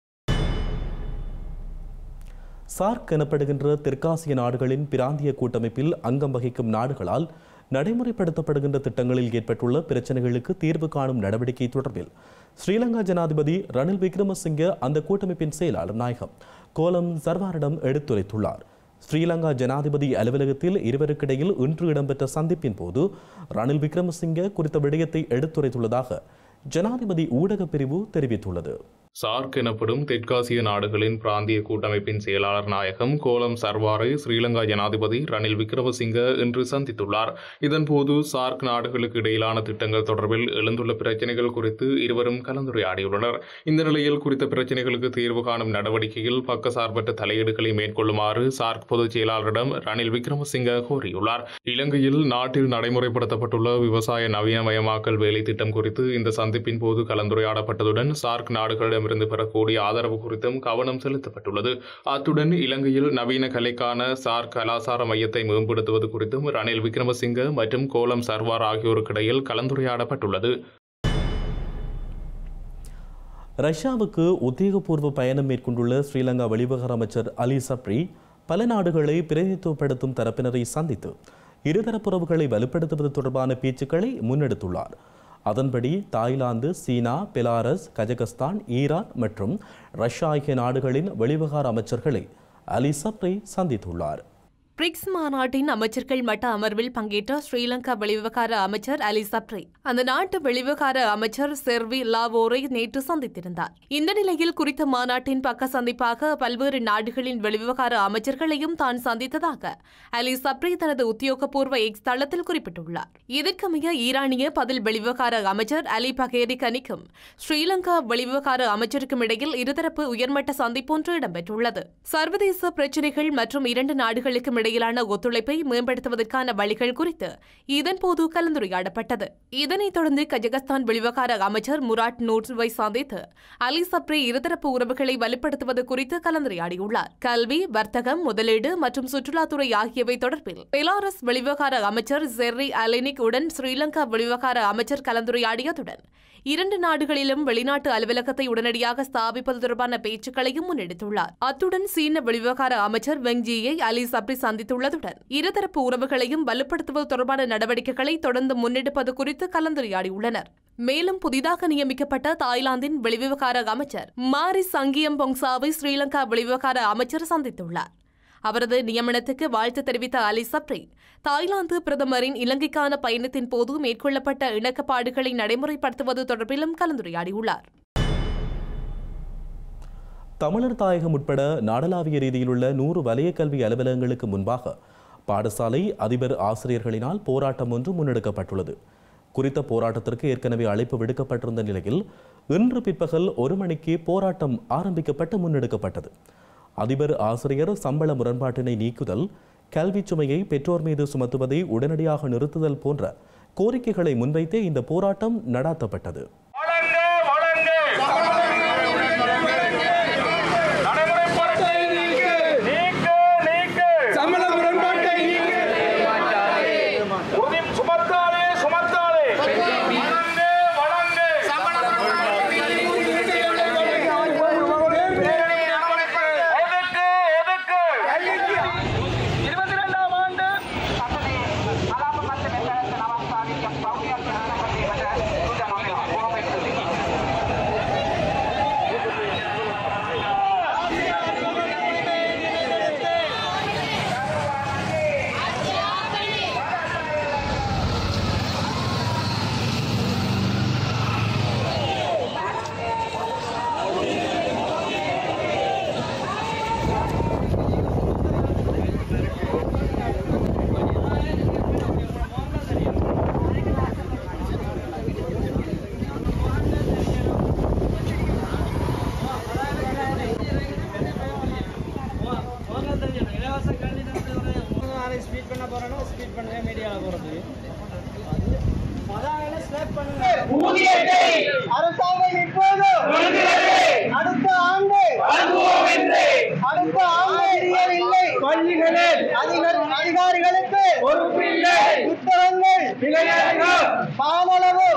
சார்க் எனப்படுகின்ற தெற்காசிய நாடுகளின் பிராந்திய கூட்டமைப்பில் அங்கம் வகிக்கும் நாடுகளால் நடைமுறைப்படுத்தப்படுகின்ற திட்டங்களில் ஏற்பட்டுள்ள பிரச்சனைகளுக்கு தீர்வு காணும் நடவடிக்கை தொடர்பில் ஸ்ரீலங்கா ஜனாதிபதி ரணில் விக்ரமசிங்க அந்த கூட்டமைப்பின் செயலாளர் நாயகம் கோலம் சர்வாரிடம் எடுத்துரைத்துள்ளார் ஸ்ரீலங்கா ஜனாதிபதி அலுவலகத்தில் இருவருக்கிடையில் இன்று இடம்பெற்ற சந்திப்பின் போது ரணில் விக்ரமசிங்க குறித்த விடயத்தை எடுத்துரைத்துள்ளதாக ஜனாதிபதி ஊடகப் பிரிவு தெரிவித்துள்ளது சார்க் எனப்படும் தெற்காசிய நாடுகளின் பிராந்திய கூட்டமைப்பின் செயலாளர் நாயகம் கோலம் சர்வாரை ஸ்ரீலங்கா ஜனாதிபதி ரணில் விக்ரமசிங்க இன்று சந்தித்துள்ளார் இதன்போது சார்க் நாடுகளுக்கு இடையிலான திட்டங்கள் தொடர்பில் எழுந்துள்ள பிரச்சினைகள் குறித்து இருவரும் கலந்துரையாடியுள்ளனர் இந்த நிலையில் குறித்த பிரச்சினைகளுக்கு தீர்வு காணும் நடவடிக்கையில் பக்கசார்பற்ற தலையீடுகளை மேற்கொள்ளுமாறு சார்க் பொதுச் செயலாளரிடம் ரணில் விக்ரமசிங்க கோரியுள்ளார் இலங்கையில் நாட்டில் நடைமுறைப்படுத்தப்பட்டுள்ள விவசாய நவீனமயமாக்கல் வேலை திட்டம் குறித்து இந்த சந்திப்பின் போது கலந்துரையாடப்பட்டதுடன் சார்க் நாடுகளிடம் இருந்து பெறக்கூடிய ஆதரவு குறித்தும் கவனம் செலுத்தப்பட்டுள்ளது அத்துடன் இலங்கையில் நவீன கலைக்கான சார் கலாசார மையத்தை மேம்படுத்துவது குறித்தும் ரணில் விக்ரமசிங்க மற்றும் கோலம் சர்வார் ஆகியோருக்கிடையில் கலந்துரையாடப்பட்டுள்ளது ரஷ்யாவுக்கு உத்தியோகபூர்வ பயணம் மேற்கொண்டுள்ள ஸ்ரீலங்கா வெளிவிவகார அமைச்சர் அலி சப்ரி பல நாடுகளை பிரதிநிதித்துவப்படுத்தும் தரப்பினரை சந்தித்து இருதரப்புறவுகளை வலுப்படுத்துவது தொடர்பான பேச்சுக்களை முன்னெடுத்துள்ளார் அதன்படி தாய்லாந்து சீனா பெலாரஸ் கஜகஸ்தான் ஈரான் மற்றும் ரஷ்யா ஆகிய நாடுகளின் வெளிவிவகார அமைச்சர்களை அலி சப்ரி சந்தித்துள்ளார் பிரிக்ஸ் மாநாட்டின் அமைச்சர்கள் மட்ட அமர்வில் பங்கேற்ற ஸ்ரீலங்கா வெளிவிவகார அமைச்சர் அலி சப்ரி அந்த நாட்டு வெளிவிவகார அமைச்சர் செர்வி லாவோரை நேற்று சந்தித்திருந்தார் இந்த நிலையில் குறித்த மாநாட்டின் பக்க சந்திப்பாக பல்வேறு நாடுகளின் வெளிவிவகார அமைச்சர்களையும் தான் சந்தித்ததாக அலி சப்ரி தனது உத்தியோகபூர்வ எக்ஸ் தளத்தில் குறிப்பிட்டுள்ளார் இதற்கமைய ஈரானிய பதில் வெளிவிவகார அமைச்சர் அலி பகேரி கனிக்கும் ஸ்ரீலங்கா வெளிவிவகார அமைச்சருக்கும் இடையில் இருதரப்பு உயர்மட்ட சந்திப்பொன்று இடம்பெற்றுள்ளது சர்வதேச பிரச்சினைகள் மற்றும் இரண்டு நாடுகளுக்கும் இடையிலான ஒத்துழைப்பை மேம்படுத்துவதற்கான வழிகள் குறித்து இதன்போது கலந்துரையாடப்பட்டது இதனைத் தொடர்ந்து கஜகஸ்தான் வெளிவிவகார அமைச்சர் முராட் நூர்வை சந்தித்து அலி சப்ரி இருதரப்பு உறவுகளை வலுப்படுத்துவது குறித்து கலந்துரையாடியுள்ளார் கல்வி வர்த்தகம் முதலீடு மற்றும் சுற்றுலாத்துறை ஆகியவை தொடர்பில் பெலாரஸ் வெளிவிவகார அமைச்சர் ஜெர்ரி அலினிக் உடன் ஸ்ரீலங்கா வெளிவிவகார அமைச்சர் கலந்துரையாடியதுடன் இரண்டு நாடுகளிலும் வெளிநாட்டு அலுவலகத்தை உடனடியாக ஸ்தாபிப்பது தொடர்பான பேச்சுக்களையும் முன்னெடுத்துள்ளார் அத்துடன் சீன வெளிவிவகார அமைச்சர் வெங்ஜியை அலி சப்ரி சந்தித்துள்ளதுடன் இருதரப்பு உறவுகளையும் வலுப்படுத்துவது தொடர்பான நடவடிக்கைகளை தொடர்ந்து முன்னெடுப்பது குறித்து கலந்துரையாடியுள்ளனர் மேலும் புதிதாக நியமிக்கப்பட்ட தாய்லாந்தின் வெளிவிவகார அமைச்சர் மாரி சங்கியம் பொங்சாவை ஸ்ரீலங்கா வெளிவிவகார அமைச்சர் சந்தித்துள்ளார் அவரது நியமனத்துக்கு வாழ்த்து தெரிவித்த அலி சப்ரி தாய்லாந்து பிரதமரின் இலங்கைக்கான பயணத்தின் போது மேற்கொள்ளப்பட்ட இணக்கப்பாடுகளை நடைமுறைப்படுத்துவது தொடர்பிலும் கலந்துரையாடியுள்ளார் தமிழர் தாயகம் உட்பட நாடளாவிய ரீதியிலுள்ள நூறு வலய கல்வி அலுவலகங்களுக்கு முன்பாக பாடசாலை அதிபர் ஆசிரியர்களினால் போராட்டம் ஒன்று முன்னெடுக்கப்பட்டுள்ளது குறித்த போராட்டத்திற்கு ஏற்கனவே அழைப்பு விடுக்கப்பட்டிருந்த நிலையில் இன்று பிற்பகல் ஒரு மணிக்கு போராட்டம் ஆரம்பிக்கப்பட்டு முன்னெடுக்கப்பட்டது அதிபர் ஆசிரியர் சம்பள முரண்பாட்டினை நீக்குதல் கல்விச் சுமையை பெற்றோர் மீது சுமத்துவதை உடனடியாக நிறுத்துதல் போன்ற கோரிக்கைகளை முன்வைத்தே இந்த போராட்டம் நடாத்தப்பட்டது இருபத்தி ரெண்டாம் ஆண்டு யாரை ஸ்பீட் பண்ண போறேனோ ஸ்பீட் பண்ணுங்க மீடியாவில் போகிறதுக்கு அதான் ஸ்லாப் பண்ணுங்க அரசாங்கம் இப்போது அடுத்த ஆண்டு அடுத்த ஆண்டு இல்லை பள்ளிகளில் அதிகாரிகளுக்கு புத்தகங்கள் பாமளவு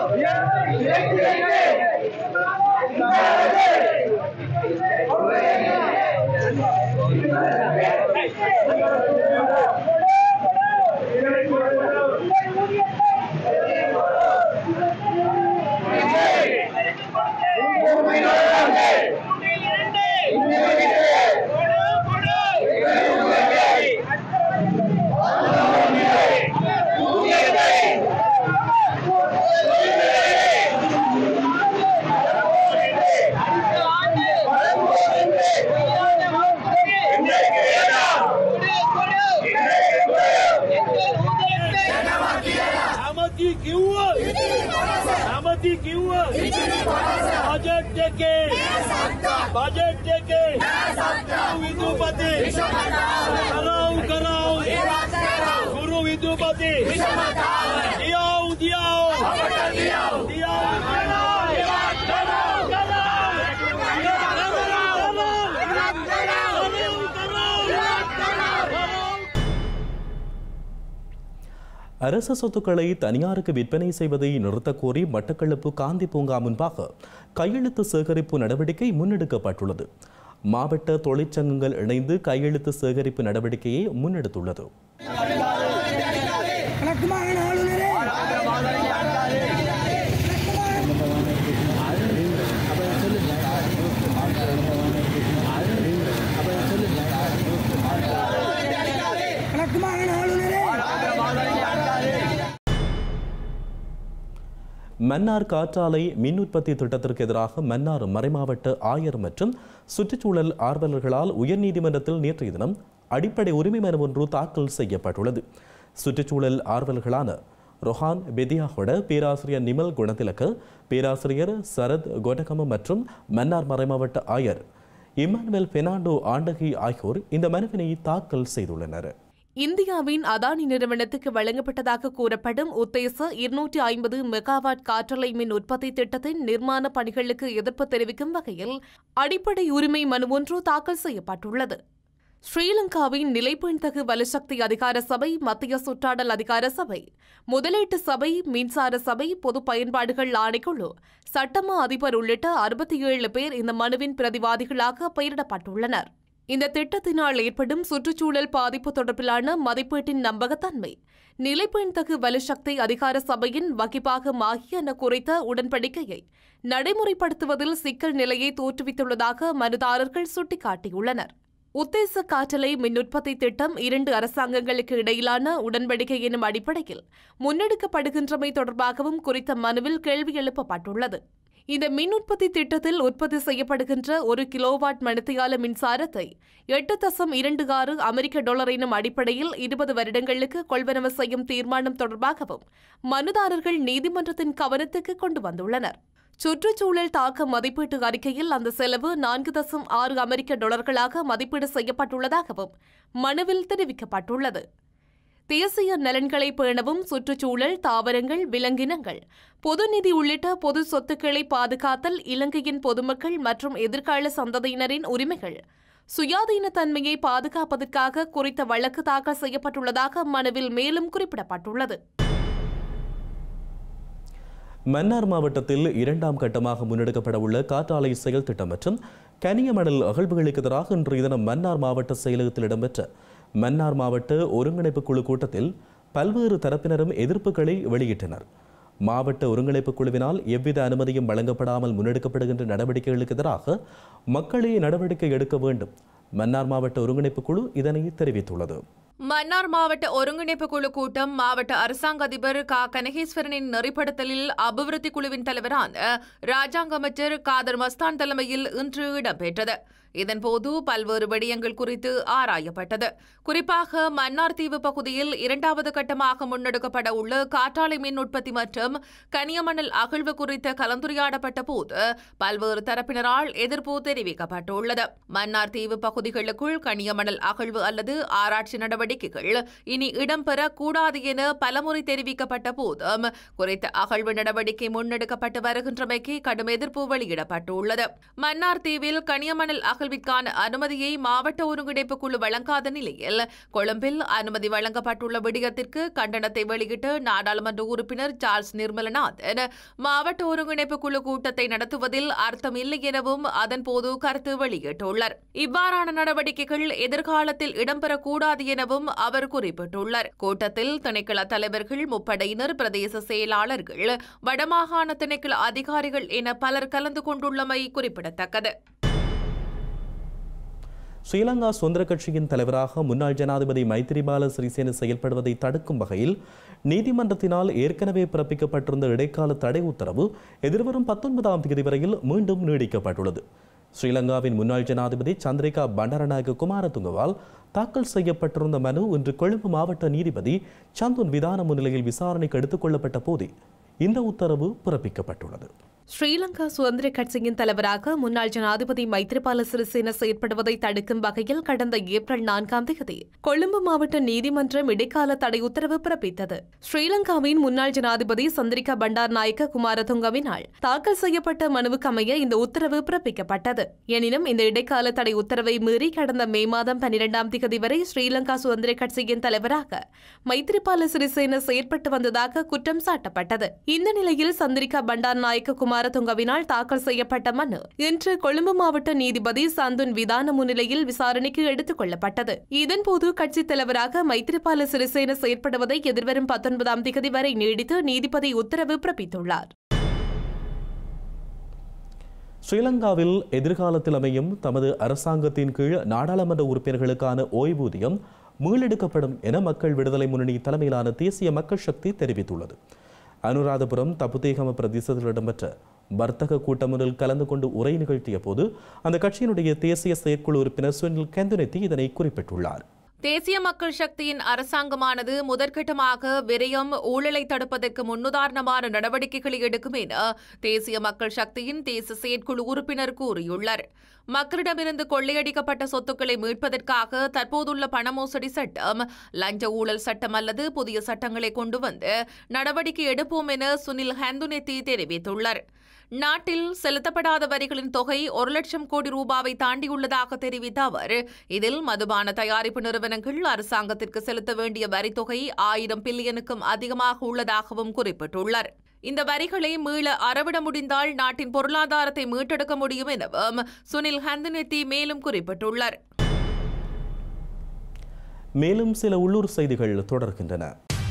Amati kiua. Amati kiua. Budget teke. Budget teke. Vidupati. Karau karau. Guru Vidupati. Diau diau. Diau diau. அரச சொத்துக்களை தனியாருக்கு விற்பனை செய்வதை நிறுத்தக் கோரி மட்டக்களப்பு காந்தி பூங்கா முன்பாக கையெழுத்து சேகரிப்பு நடவடிக்கை முன்னெடுக்கப்பட்டுள்ளது மாவட்ட தொழிற்சங்கங்கள் இணைந்து கையெழுத்து சேகரிப்பு நடவடிக்கையை முன்னெடுத்துள்ளது மன்னார் காற்றாலை மின் உற்பத்தி திட்டத்திற்கு எதிராக மன்னார் மறைமாவட்ட ஆயர் மற்றும் சுற்றுச்சூழல் ஆர்வலர்களால் உயர்நீதிமன்றத்தில் நேற்றைய தினம் அடிப்படை உரிமை மனு ஒன்று தாக்கல் செய்யப்பட்டுள்ளது சுற்றுச்சூழல் ஆர்வலர்களான ரொஹான் பெதியாகோட பேராசிரியர் நிமல் குணத்திலக்க பேராசிரியர் சரத் கோடகம மற்றும் மன்னார் மறைமாவட்ட ஆயர் இமானுவேல் பெர்னாண்டோ ஆண்டகி ஆகியோர் இந்த மனுவினை தாக்கல் செய்துள்ளனர் இந்தியாவின் அதானி நிறுவனத்துக்கு வழங்கப்பட்டதாக கூறப்படும் உத்தேச இருநூற்றி ஐம்பது மெகாவாட் காற்றலை மின் உற்பத்தி திட்டத்தின் நிர்மாண பணிகளுக்கு எதிர்ப்பு தெரிவிக்கும் வகையில் அடிப்படை உரிமை மனு ஒன்று தாக்கல் செய்யப்பட்டுள்ளது ஸ்ரீலங்காவின் நிலைப்பெண்தகு வலுசக்தி அதிகார சபை மத்திய சுற்றாடல் அதிகார சபை முதலீட்டு சபை மின்சார சபை பொது பயன்பாடுகள் ஆணைக்குழு சட்டமா அதிபர் உள்ளிட்ட அறுபத்தி ஏழு பேர் இந்த மனுவின் பிரதிவாதிகளாக பெயரிடப்பட்டுள்ளனர் இந்த திட்டத்தினால் ஏற்படும் சுற்றுச்சூழல் பாதிப்பு தொடர்பிலான மதிப்பீட்டின் நம்பகத்தன்மை நிலைப்பெண்தகு வலுசக்தி அதிகார சபையின் வகிப்பாகம் ஆகியன குறித்த உடன்படிக்கையை நடைமுறைப்படுத்துவதில் சிக்கல் நிலையை தோற்றுவித்துள்ளதாக மனுதாரர்கள் சுட்டிக்காட்டியுள்ளனர் உத்தேச காற்றலை மின் உற்பத்தி திட்டம் இரண்டு அரசாங்கங்களுக்கு இடையிலான உடன்படிக்கை எனும் அடிப்படையில் முன்னெடுக்கப்படுகின்றமை தொடர்பாகவும் குறித்த மனுவில் கேள்வி எழுப்பப்பட்டுள்ளது இந்த மின் உற்பத்தி திட்டத்தில் உற்பத்தி செய்யப்படுகின்ற ஒரு கிலோவாட் மணித்தியால மின்சாரத்தை எட்டு தசம் இரண்டு ஆறு அமெரிக்க டாலர் எனும் அடிப்படையில் இருபது வருடங்களுக்கு கொள்வனவு செய்யும் தீர்மானம் தொடர்பாகவும் மனுதாரர்கள் நீதிமன்றத்தின் கவனத்துக்கு கொண்டு வந்துள்ளனர் சுற்றுச்சூழல் தாக்க மதிப்பீட்டு அறிக்கையில் அந்த செலவு நான்கு தசம் ஆறு அமெரிக்க டாலர்களாக மதிப்பீடு செய்யப்பட்டுள்ளதாகவும் மனுவில் தெரிவிக்கப்பட்டுள்ளது தேசிய நலன்களை பேணவும் சுற்றுச்சூழல் தாவரங்கள் விலங்கினங்கள் பொது நிதி உள்ளிட்ட பொது சொத்துக்களை பாதுகாத்தல் இலங்கையின் பொதுமக்கள் மற்றும் எதிர்கால சந்ததியினரின் உரிமைகள் சுயாதீன தன்மையை பாதுகாப்பதற்காக குறித்த வழக்கு தாக்கல் செய்யப்பட்டுள்ளதாக மனுவில் மேலும் குறிப்பிடப்பட்டுள்ளது மன்னார் மாவட்டத்தில் இரண்டாம் கட்டமாக முன்னெடுக்கப்பட உள்ள காற்றாலை செயல் திட்டம் மற்றும் கனியமணல் அகழ்வுகளுக்கு எதிராக இன்றைய தினம் மன்னார் மாவட்ட செயலகத்தில் இடம்பெற்ற மன்னார் மாவட்ட ஒருங்கிணைப்பு குழு கூட்டத்தில் பல்வேறு தரப்பினரும் எதிர்ப்புகளை வெளியிட்டனர் மாவட்ட ஒருங்கிணைப்பு குழுவினால் எவ்வித அனுமதியும் வழங்கப்படாமல் முன்னெடுக்கப்படுகின்ற நடவடிக்கைகளுக்கு எதிராக மக்களே நடவடிக்கை எடுக்க வேண்டும் மன்னார் மாவட்ட ஒருங்கிணைப்பு குழு இதனை தெரிவித்துள்ளது மன்னார் மாவட்ட ஒருங்கிணைப்பு குழு கூட்டம் மாவட்ட அரசாங்க அதிபர் க கனகேஸ்வரனின் நெறிப்படுத்தலில் அபிவிருத்தி குழுவின் தலைவரான ராஜாங்க அமைச்சர் காதர் மஸ்தான் தலைமையில் இன்று இடம்பெற்றது இதன்போது பல்வேறு விடயங்கள் குறித்து ஆராயப்பட்டது குறிப்பாக மன்னார் தீவு பகுதியில் இரண்டாவது கட்டமாக முன்னெடுக்கப்பட உள்ள காற்றாலை மின் உற்பத்தி மற்றும் கனியமணல் அகழ்வு குறித்து கலந்துரையாடப்பட்ட போது பல்வேறு தரப்பினரால் எதிர்ப்பு தெரிவிக்கப்பட்டுள்ளது மன்னார் தீவு பகுதிகளுக்குள் கனியமணல் அகழ்வு அல்லது ஆராய்ச்சி நடவடிக்கைகள் இனி இடம்பெறக்கூடாது என பலமுறை தெரிவிக்கப்பட்ட போதும் குறித்த அகழ்வு நடவடிக்கை முன்னெடுக்கப்பட்டு வருகின்றமைக்கு கடும் எதிர்ப்பு வெளியிடப்பட்டுள்ளது மன்னார் தீவில் கனியமணல் அகழ்விற்கான அனுமதியை மாவட்ட ஒருங்கிணைப்பு குழு வழங்காத நிலையில் கொழும்பில் அனுமதி வழங்கப்பட்டுள்ள விடயத்திற்கு கண்டனத்தை வெளியிட்டு நாடாளுமன்ற உறுப்பினர் சார்ல்ஸ் நிர்மலநாதன் மாவட்ட ஒருங்கிணைப்பு குழு கூட்டத்தை நடத்துவதில் அர்த்தம் இல்லை எனவும் அதன்போது கருத்து வெளியிட்டுள்ளார் இவ்வாறான நடவடிக்கைகள் எதிர்காலத்தில் இடம்பெறக்கூடாது எனவும் அவர் குறிப்பிட்டுள்ளார் கூட்டத்தில் திணைக்கள தலைவர்கள் முப்படையினர் பிரதேச செயலாளர்கள் வடமாகாண திணைக்கள அதிகாரிகள் என பலர் கலந்து கொண்டுள்ளமை குறிப்பிடத்தக்கது ஸ்ரீலங்கா சுதந்திர கட்சியின் தலைவராக முன்னாள் ஜனாதிபதி மைத்திரிபால சிறிசேன செயல்படுவதை தடுக்கும் வகையில் நீதிமன்றத்தினால் ஏற்கனவே பிறப்பிக்கப்பட்டிருந்த இடைக்கால தடை உத்தரவு எதிர்வரும் பத்தொன்பதாம் தேதி வரையில் மீண்டும் நீடிக்கப்பட்டுள்ளது ஸ்ரீலங்காவின் முன்னாள் ஜனாதிபதி சந்திரிகா பண்டாரநாயக குமாரதுங்கவால் தாக்கல் செய்யப்பட்டிருந்த மனு இன்று கொழும்பு மாவட்ட நீதிபதி சந்துன் விதான முன்னிலையில் விசாரணைக்கு எடுத்துக் கொள்ளப்பட்ட போதே இந்த உத்தரவு பிறப்பிக்கப்பட்டுள்ளது ஸ்ரீலங்கா சுதந்திர கட்சியின் தலைவராக முன்னாள் ஜனாதிபதி மைத்ரிபால சிறிசேன செயற்படுவதை தடுக்கும் வகையில் கடந்த ஏப்ரல் நான்காம் தேதி கொழும்பு மாவட்ட நீதிமன்றம் இடைக்கால தடை உத்தரவு பிறப்பித்தது ஸ்ரீலங்காவின் முன்னாள் ஜனாதிபதி சந்திரிகா பண்டார் நாயக்க குமாரதுங்கவினால் தாக்கல் செய்யப்பட்ட மனுவுக்கு அமைய இந்த உத்தரவு பிறப்பிக்கப்பட்டது எனினும் இந்த இடைக்கால தடை உத்தரவை மீறி கடந்த மே மாதம் பனிரெண்டாம் தேதி வரை ஸ்ரீலங்கா சுதந்திர கட்சியின் தலைவராக மைத்ரிபால சிறிசேன செயற்பட்டு வந்ததாக குற்றம் சாட்டப்பட்டது இந்த நிலையில் சந்திரிகா பண்டார் நாயக்க குமாரதுங்கவினால் தாக்கல் செய்யப்பட்ட மனு இன்று கொழும்பு மாவட்ட நீதிபதி சந்துன் விதான முன்னிலையில் விசாரணைக்கு எடுத்துக் கொள்ளப்பட்டது இதன்போது கட்சித் தலைவராக மைத்ரிபால சிறிசேன செயற்படுவதை எதிர்வரும் பத்தொன்பதாம் தேதி வரை நீடித்து நீதிபதி உத்தரவு பிறப்பித்துள்ளார் ஸ்ரீலங்காவில் எதிர்காலத்தில் அமையும் தமது அரசாங்கத்தின் கீழ் நாடாளுமன்ற உறுப்பினர்களுக்கான ஓய்வூதியம் மீளெடுக்கப்படும் என மக்கள் விடுதலை முன்னணி தலைமையிலான தேசிய மக்கள் சக்தி தெரிவித்துள்ளது அனுராதபுரம் தப்புதேகம பிரதேசத்தில் இடம்பெற்ற வர்த்தக கூட்டம் ஒன்றில் கலந்து கொண்டு உரை நிகழ்த்திய போது அந்த கட்சியினுடைய தேசிய செயற்குழு உறுப்பினர் சுனில் கந்துனெத்தி இதனை குறிப்பிட்டுள்ளார் தேசிய மக்கள் சக்தியின் அரசாங்கமானது முதற்கட்டமாக விரயம் ஊழலை தடுப்பதற்கு முன்னுதாரணமான நடவடிக்கைகளை எடுக்கும் என தேசிய மக்கள் சக்தியின் தேசிய செயற்குழு உறுப்பினர் கூறியுள்ளார் மக்களிடமிருந்து கொள்ளையடிக்கப்பட்ட சொத்துக்களை மீட்பதற்காக தற்போதுள்ள பண மோசடி சட்டம் லஞ்ச ஊழல் சட்டம் அல்லது புதிய சட்டங்களை கொண்டு வந்து நடவடிக்கை எடுப்போம் என சுனில் ஹந்துனெத்தி தெரிவித்துள்ளார் நாட்டில் செலுத்தப்படாத வரிகளின் தொகை ஒரு லட்சம் கோடி ரூபாவை தாண்டியுள்ளதாக தெரிவித்த அவர் இதில் மதுபான தயாரிப்பு நிறுவனங்கள் அரசாங்கத்திற்கு செலுத்த வேண்டிய வரித்தொகை ஆயிரம் பில்லியனுக்கும் அதிகமாக உள்ளதாகவும் குறிப்பிட்டுள்ளார் இந்த வரிகளை மீள அறவிட முடிந்தால் நாட்டின் பொருளாதாரத்தை மீட்டெடுக்க முடியும் எனவும் சுனில் ஹந்தனெத்தி மேலும் குறிப்பிட்டுள்ளார் மேலும் சில உள்ளூர் செய்திகள் தொடர்கின்றன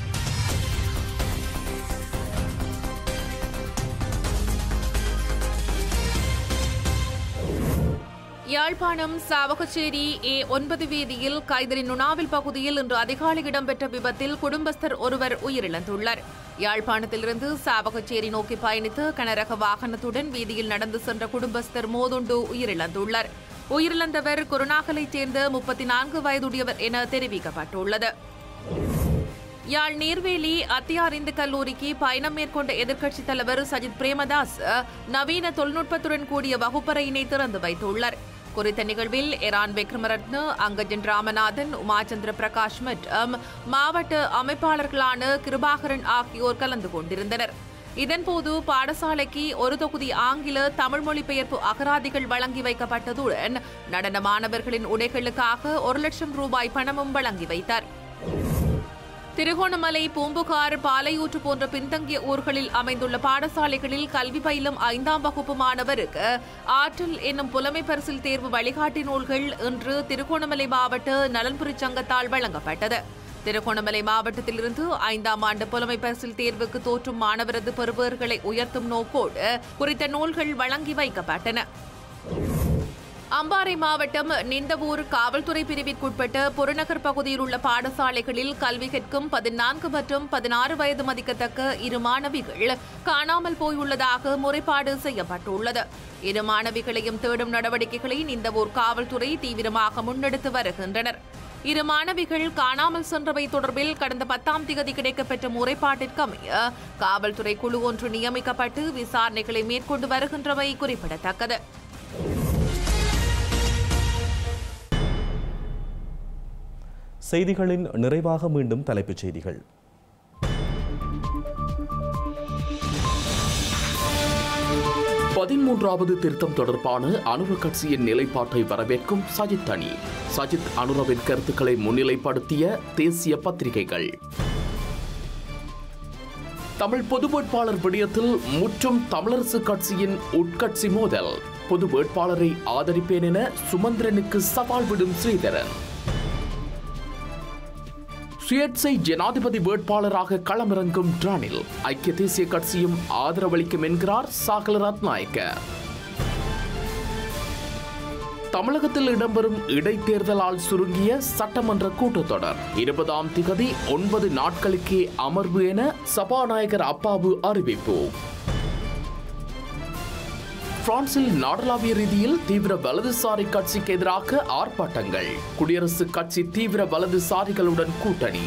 யாழ்ப்பாணம் சாவகச்சேரி ஏ ஒன்பது வீதியில் கைதறி நுணாவில் பகுதியில் இன்று அதிகாலை இடம்பெற்ற விபத்தில் குடும்பஸ்தர் ஒருவர் உயிரிழந்துள்ளார் யாழ்ப்பாணத்திலிருந்து சாவகச்சேரி நோக்கி பயணித்து கனரக வாகனத்துடன் வீதியில் நடந்து சென்ற குடும்பஸ்தர் மோதுண்டு உயிரிழந்துள்ளார் உயிரிழந்தவர் குருநாகலைச் சேர்ந்த முப்பத்தி நான்கு வயதுடையவர் என தெரிவிக்கப்பட்டுள்ளது யாழ் நீர்வேலி அத்தியார் இந்து கல்லூரிக்கு பயணம் மேற்கொண்ட எதிர்க்கட்சித் தலைவர் சஜித் பிரேமதாஸ் நவீன தொழில்நுட்பத்துடன் கூடிய வகுப்பறையினை திறந்து வைத்துள்ளார் குறித்த நிகழ்வில் எரான் விக்ரமரத்ன அங்கஜன் ராமநாதன் உமாச்சந்திர பிரகாஷ் மற்றும் மாவட்ட அமைப்பாளர்களான கிருபாகரன் ஆகியோர் கலந்து கொண்டிருந்தனர் இதன்போது பாடசாலைக்கு ஒரு தொகுதி ஆங்கில தமிழ் மொழிபெயர்ப்பு அகராதிகள் வழங்கி வைக்கப்பட்டதுடன் நடன மாணவர்களின் உடைகளுக்காக ஒரு லட்சம் ரூபாய் பணமும் வழங்கி வைத்தார் திருகோணமலை பூம்புகார் பாலையூற்று போன்ற பின்தங்கிய ஊர்களில் அமைந்துள்ள பாடசாலைகளில் கல்வி பயிலும் ஐந்தாம் வகுப்பு மாணவருக்கு ஆற்றல் என்னும் புலமை பரிசில் தேர்வு வழிகாட்டி நூல்கள் இன்று திருகோணமலை மாவட்ட நலன்புரி சங்கத்தால் வழங்கப்பட்டது திருகோணமலை மாவட்டத்திலிருந்து ஐந்தாம் ஆண்டு புலமை பரிசில் தேர்வுக்கு தோற்றும் மாணவரது பெறுபேறுகளை உயர்த்தும் நோக்கோடு குறித்த நூல்கள் வழங்கி வைக்கப்பட்டன அம்பாறை மாவட்டம் நிந்தவூர் காவல்துறை பிரிவிற்குட்பட்ட புறநகர் பகுதியில் உள்ள பாடசாலைகளில் கல்வி கற்கும் பதினான்கு மற்றும் பதினாறு வயது மதிக்கத்தக்க இரு மாணவிகள் காணாமல் போயுள்ளதாக முறைப்பாடு செய்யப்பட்டுள்ளது இரு மாணவிகளையும் தேடும் நடவடிக்கைகளை நிந்தவூர் காவல்துறை தீவிரமாக முன்னெடுத்து வருகின்றனர் இரு மாணவிகள் காணாமல் சென்றவை தொடர்பில் கடந்த பத்தாம் தேதி கிடைக்கப்பெற்ற முறைப்பாட்டிற்கு அமைய காவல்துறை குழு ஒன்று நியமிக்கப்பட்டு விசாரணைகளை மேற்கொண்டு வருகின்றவை குறிப்பிடத்தக்கது செய்திகளின் நிறைவாக மீண்டும் தலைப்புச் செய்திகள் பதிமூன்றாவது திருத்தம் தொடர்பான அனுர கட்சியின் நிலைப்பாட்டை வரவேற்கும் சஜித் அணி சஜித் அனுரவின் கருத்துக்களை முன்னிலைப்படுத்திய தேசிய பத்திரிகைகள் தமிழ் பொது வேட்பாளர் விடயத்தில் முற்றும் தமிழரசு கட்சியின் உட்கட்சி மோதல் பொது வேட்பாளரை ஆதரிப்பேன் என சுமந்திரனுக்கு சவால் விடும் ஸ்ரீதரன் சுயேட்சை ஜனாதிபதி வேட்பாளராக களமிறங்கும் ரணில் ஐக்கிய தேசிய கட்சியும் ஆதரவளிக்கும் என்கிறார் சாகல ரத்நாயக்க தமிழகத்தில் இடம்பெறும் இடைத்தேர்தலால் சுருங்கிய சட்டமன்ற கூட்டத்தொடர் இருபதாம் திகதி ஒன்பது நாட்களுக்கே அமர்வு என சபாநாயகர் அப்பாவு அறிவிப்பு பிரான்சில் நாடளாவிய ரீதியில் தீவிர வலதுசாரி கட்சிக்கு எதிராக ஆர்ப்பாட்டங்கள் குடியரசுக் கட்சி தீவிர வலதுசாரிகளுடன் கூட்டணி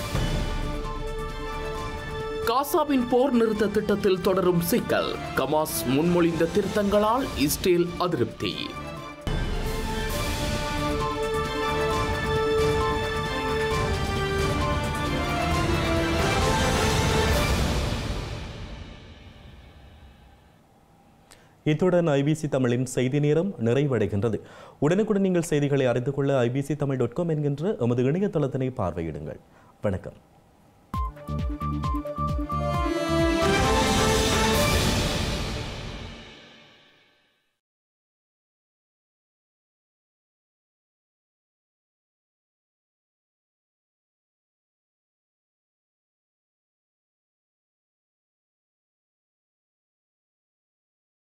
காசாவின் போர் நிறுத்த திட்டத்தில் தொடரும் சிக்கல் கமாஸ் முன்மொழிந்த திருத்தங்களால் இஸ்ரேல் அதிருப்தி இத்துடன் ஐபிசி தமிழின் செய்தி நேரம் நிறைவடைகின்றது உடனுக்குடன் நீங்கள் செய்திகளை அறிந்து கொள்ள ஐபிசி தமிழ் டாட் காம் என்கின்ற எமது இணையதளத்தினை பார்வையிடுங்கள் வணக்கம்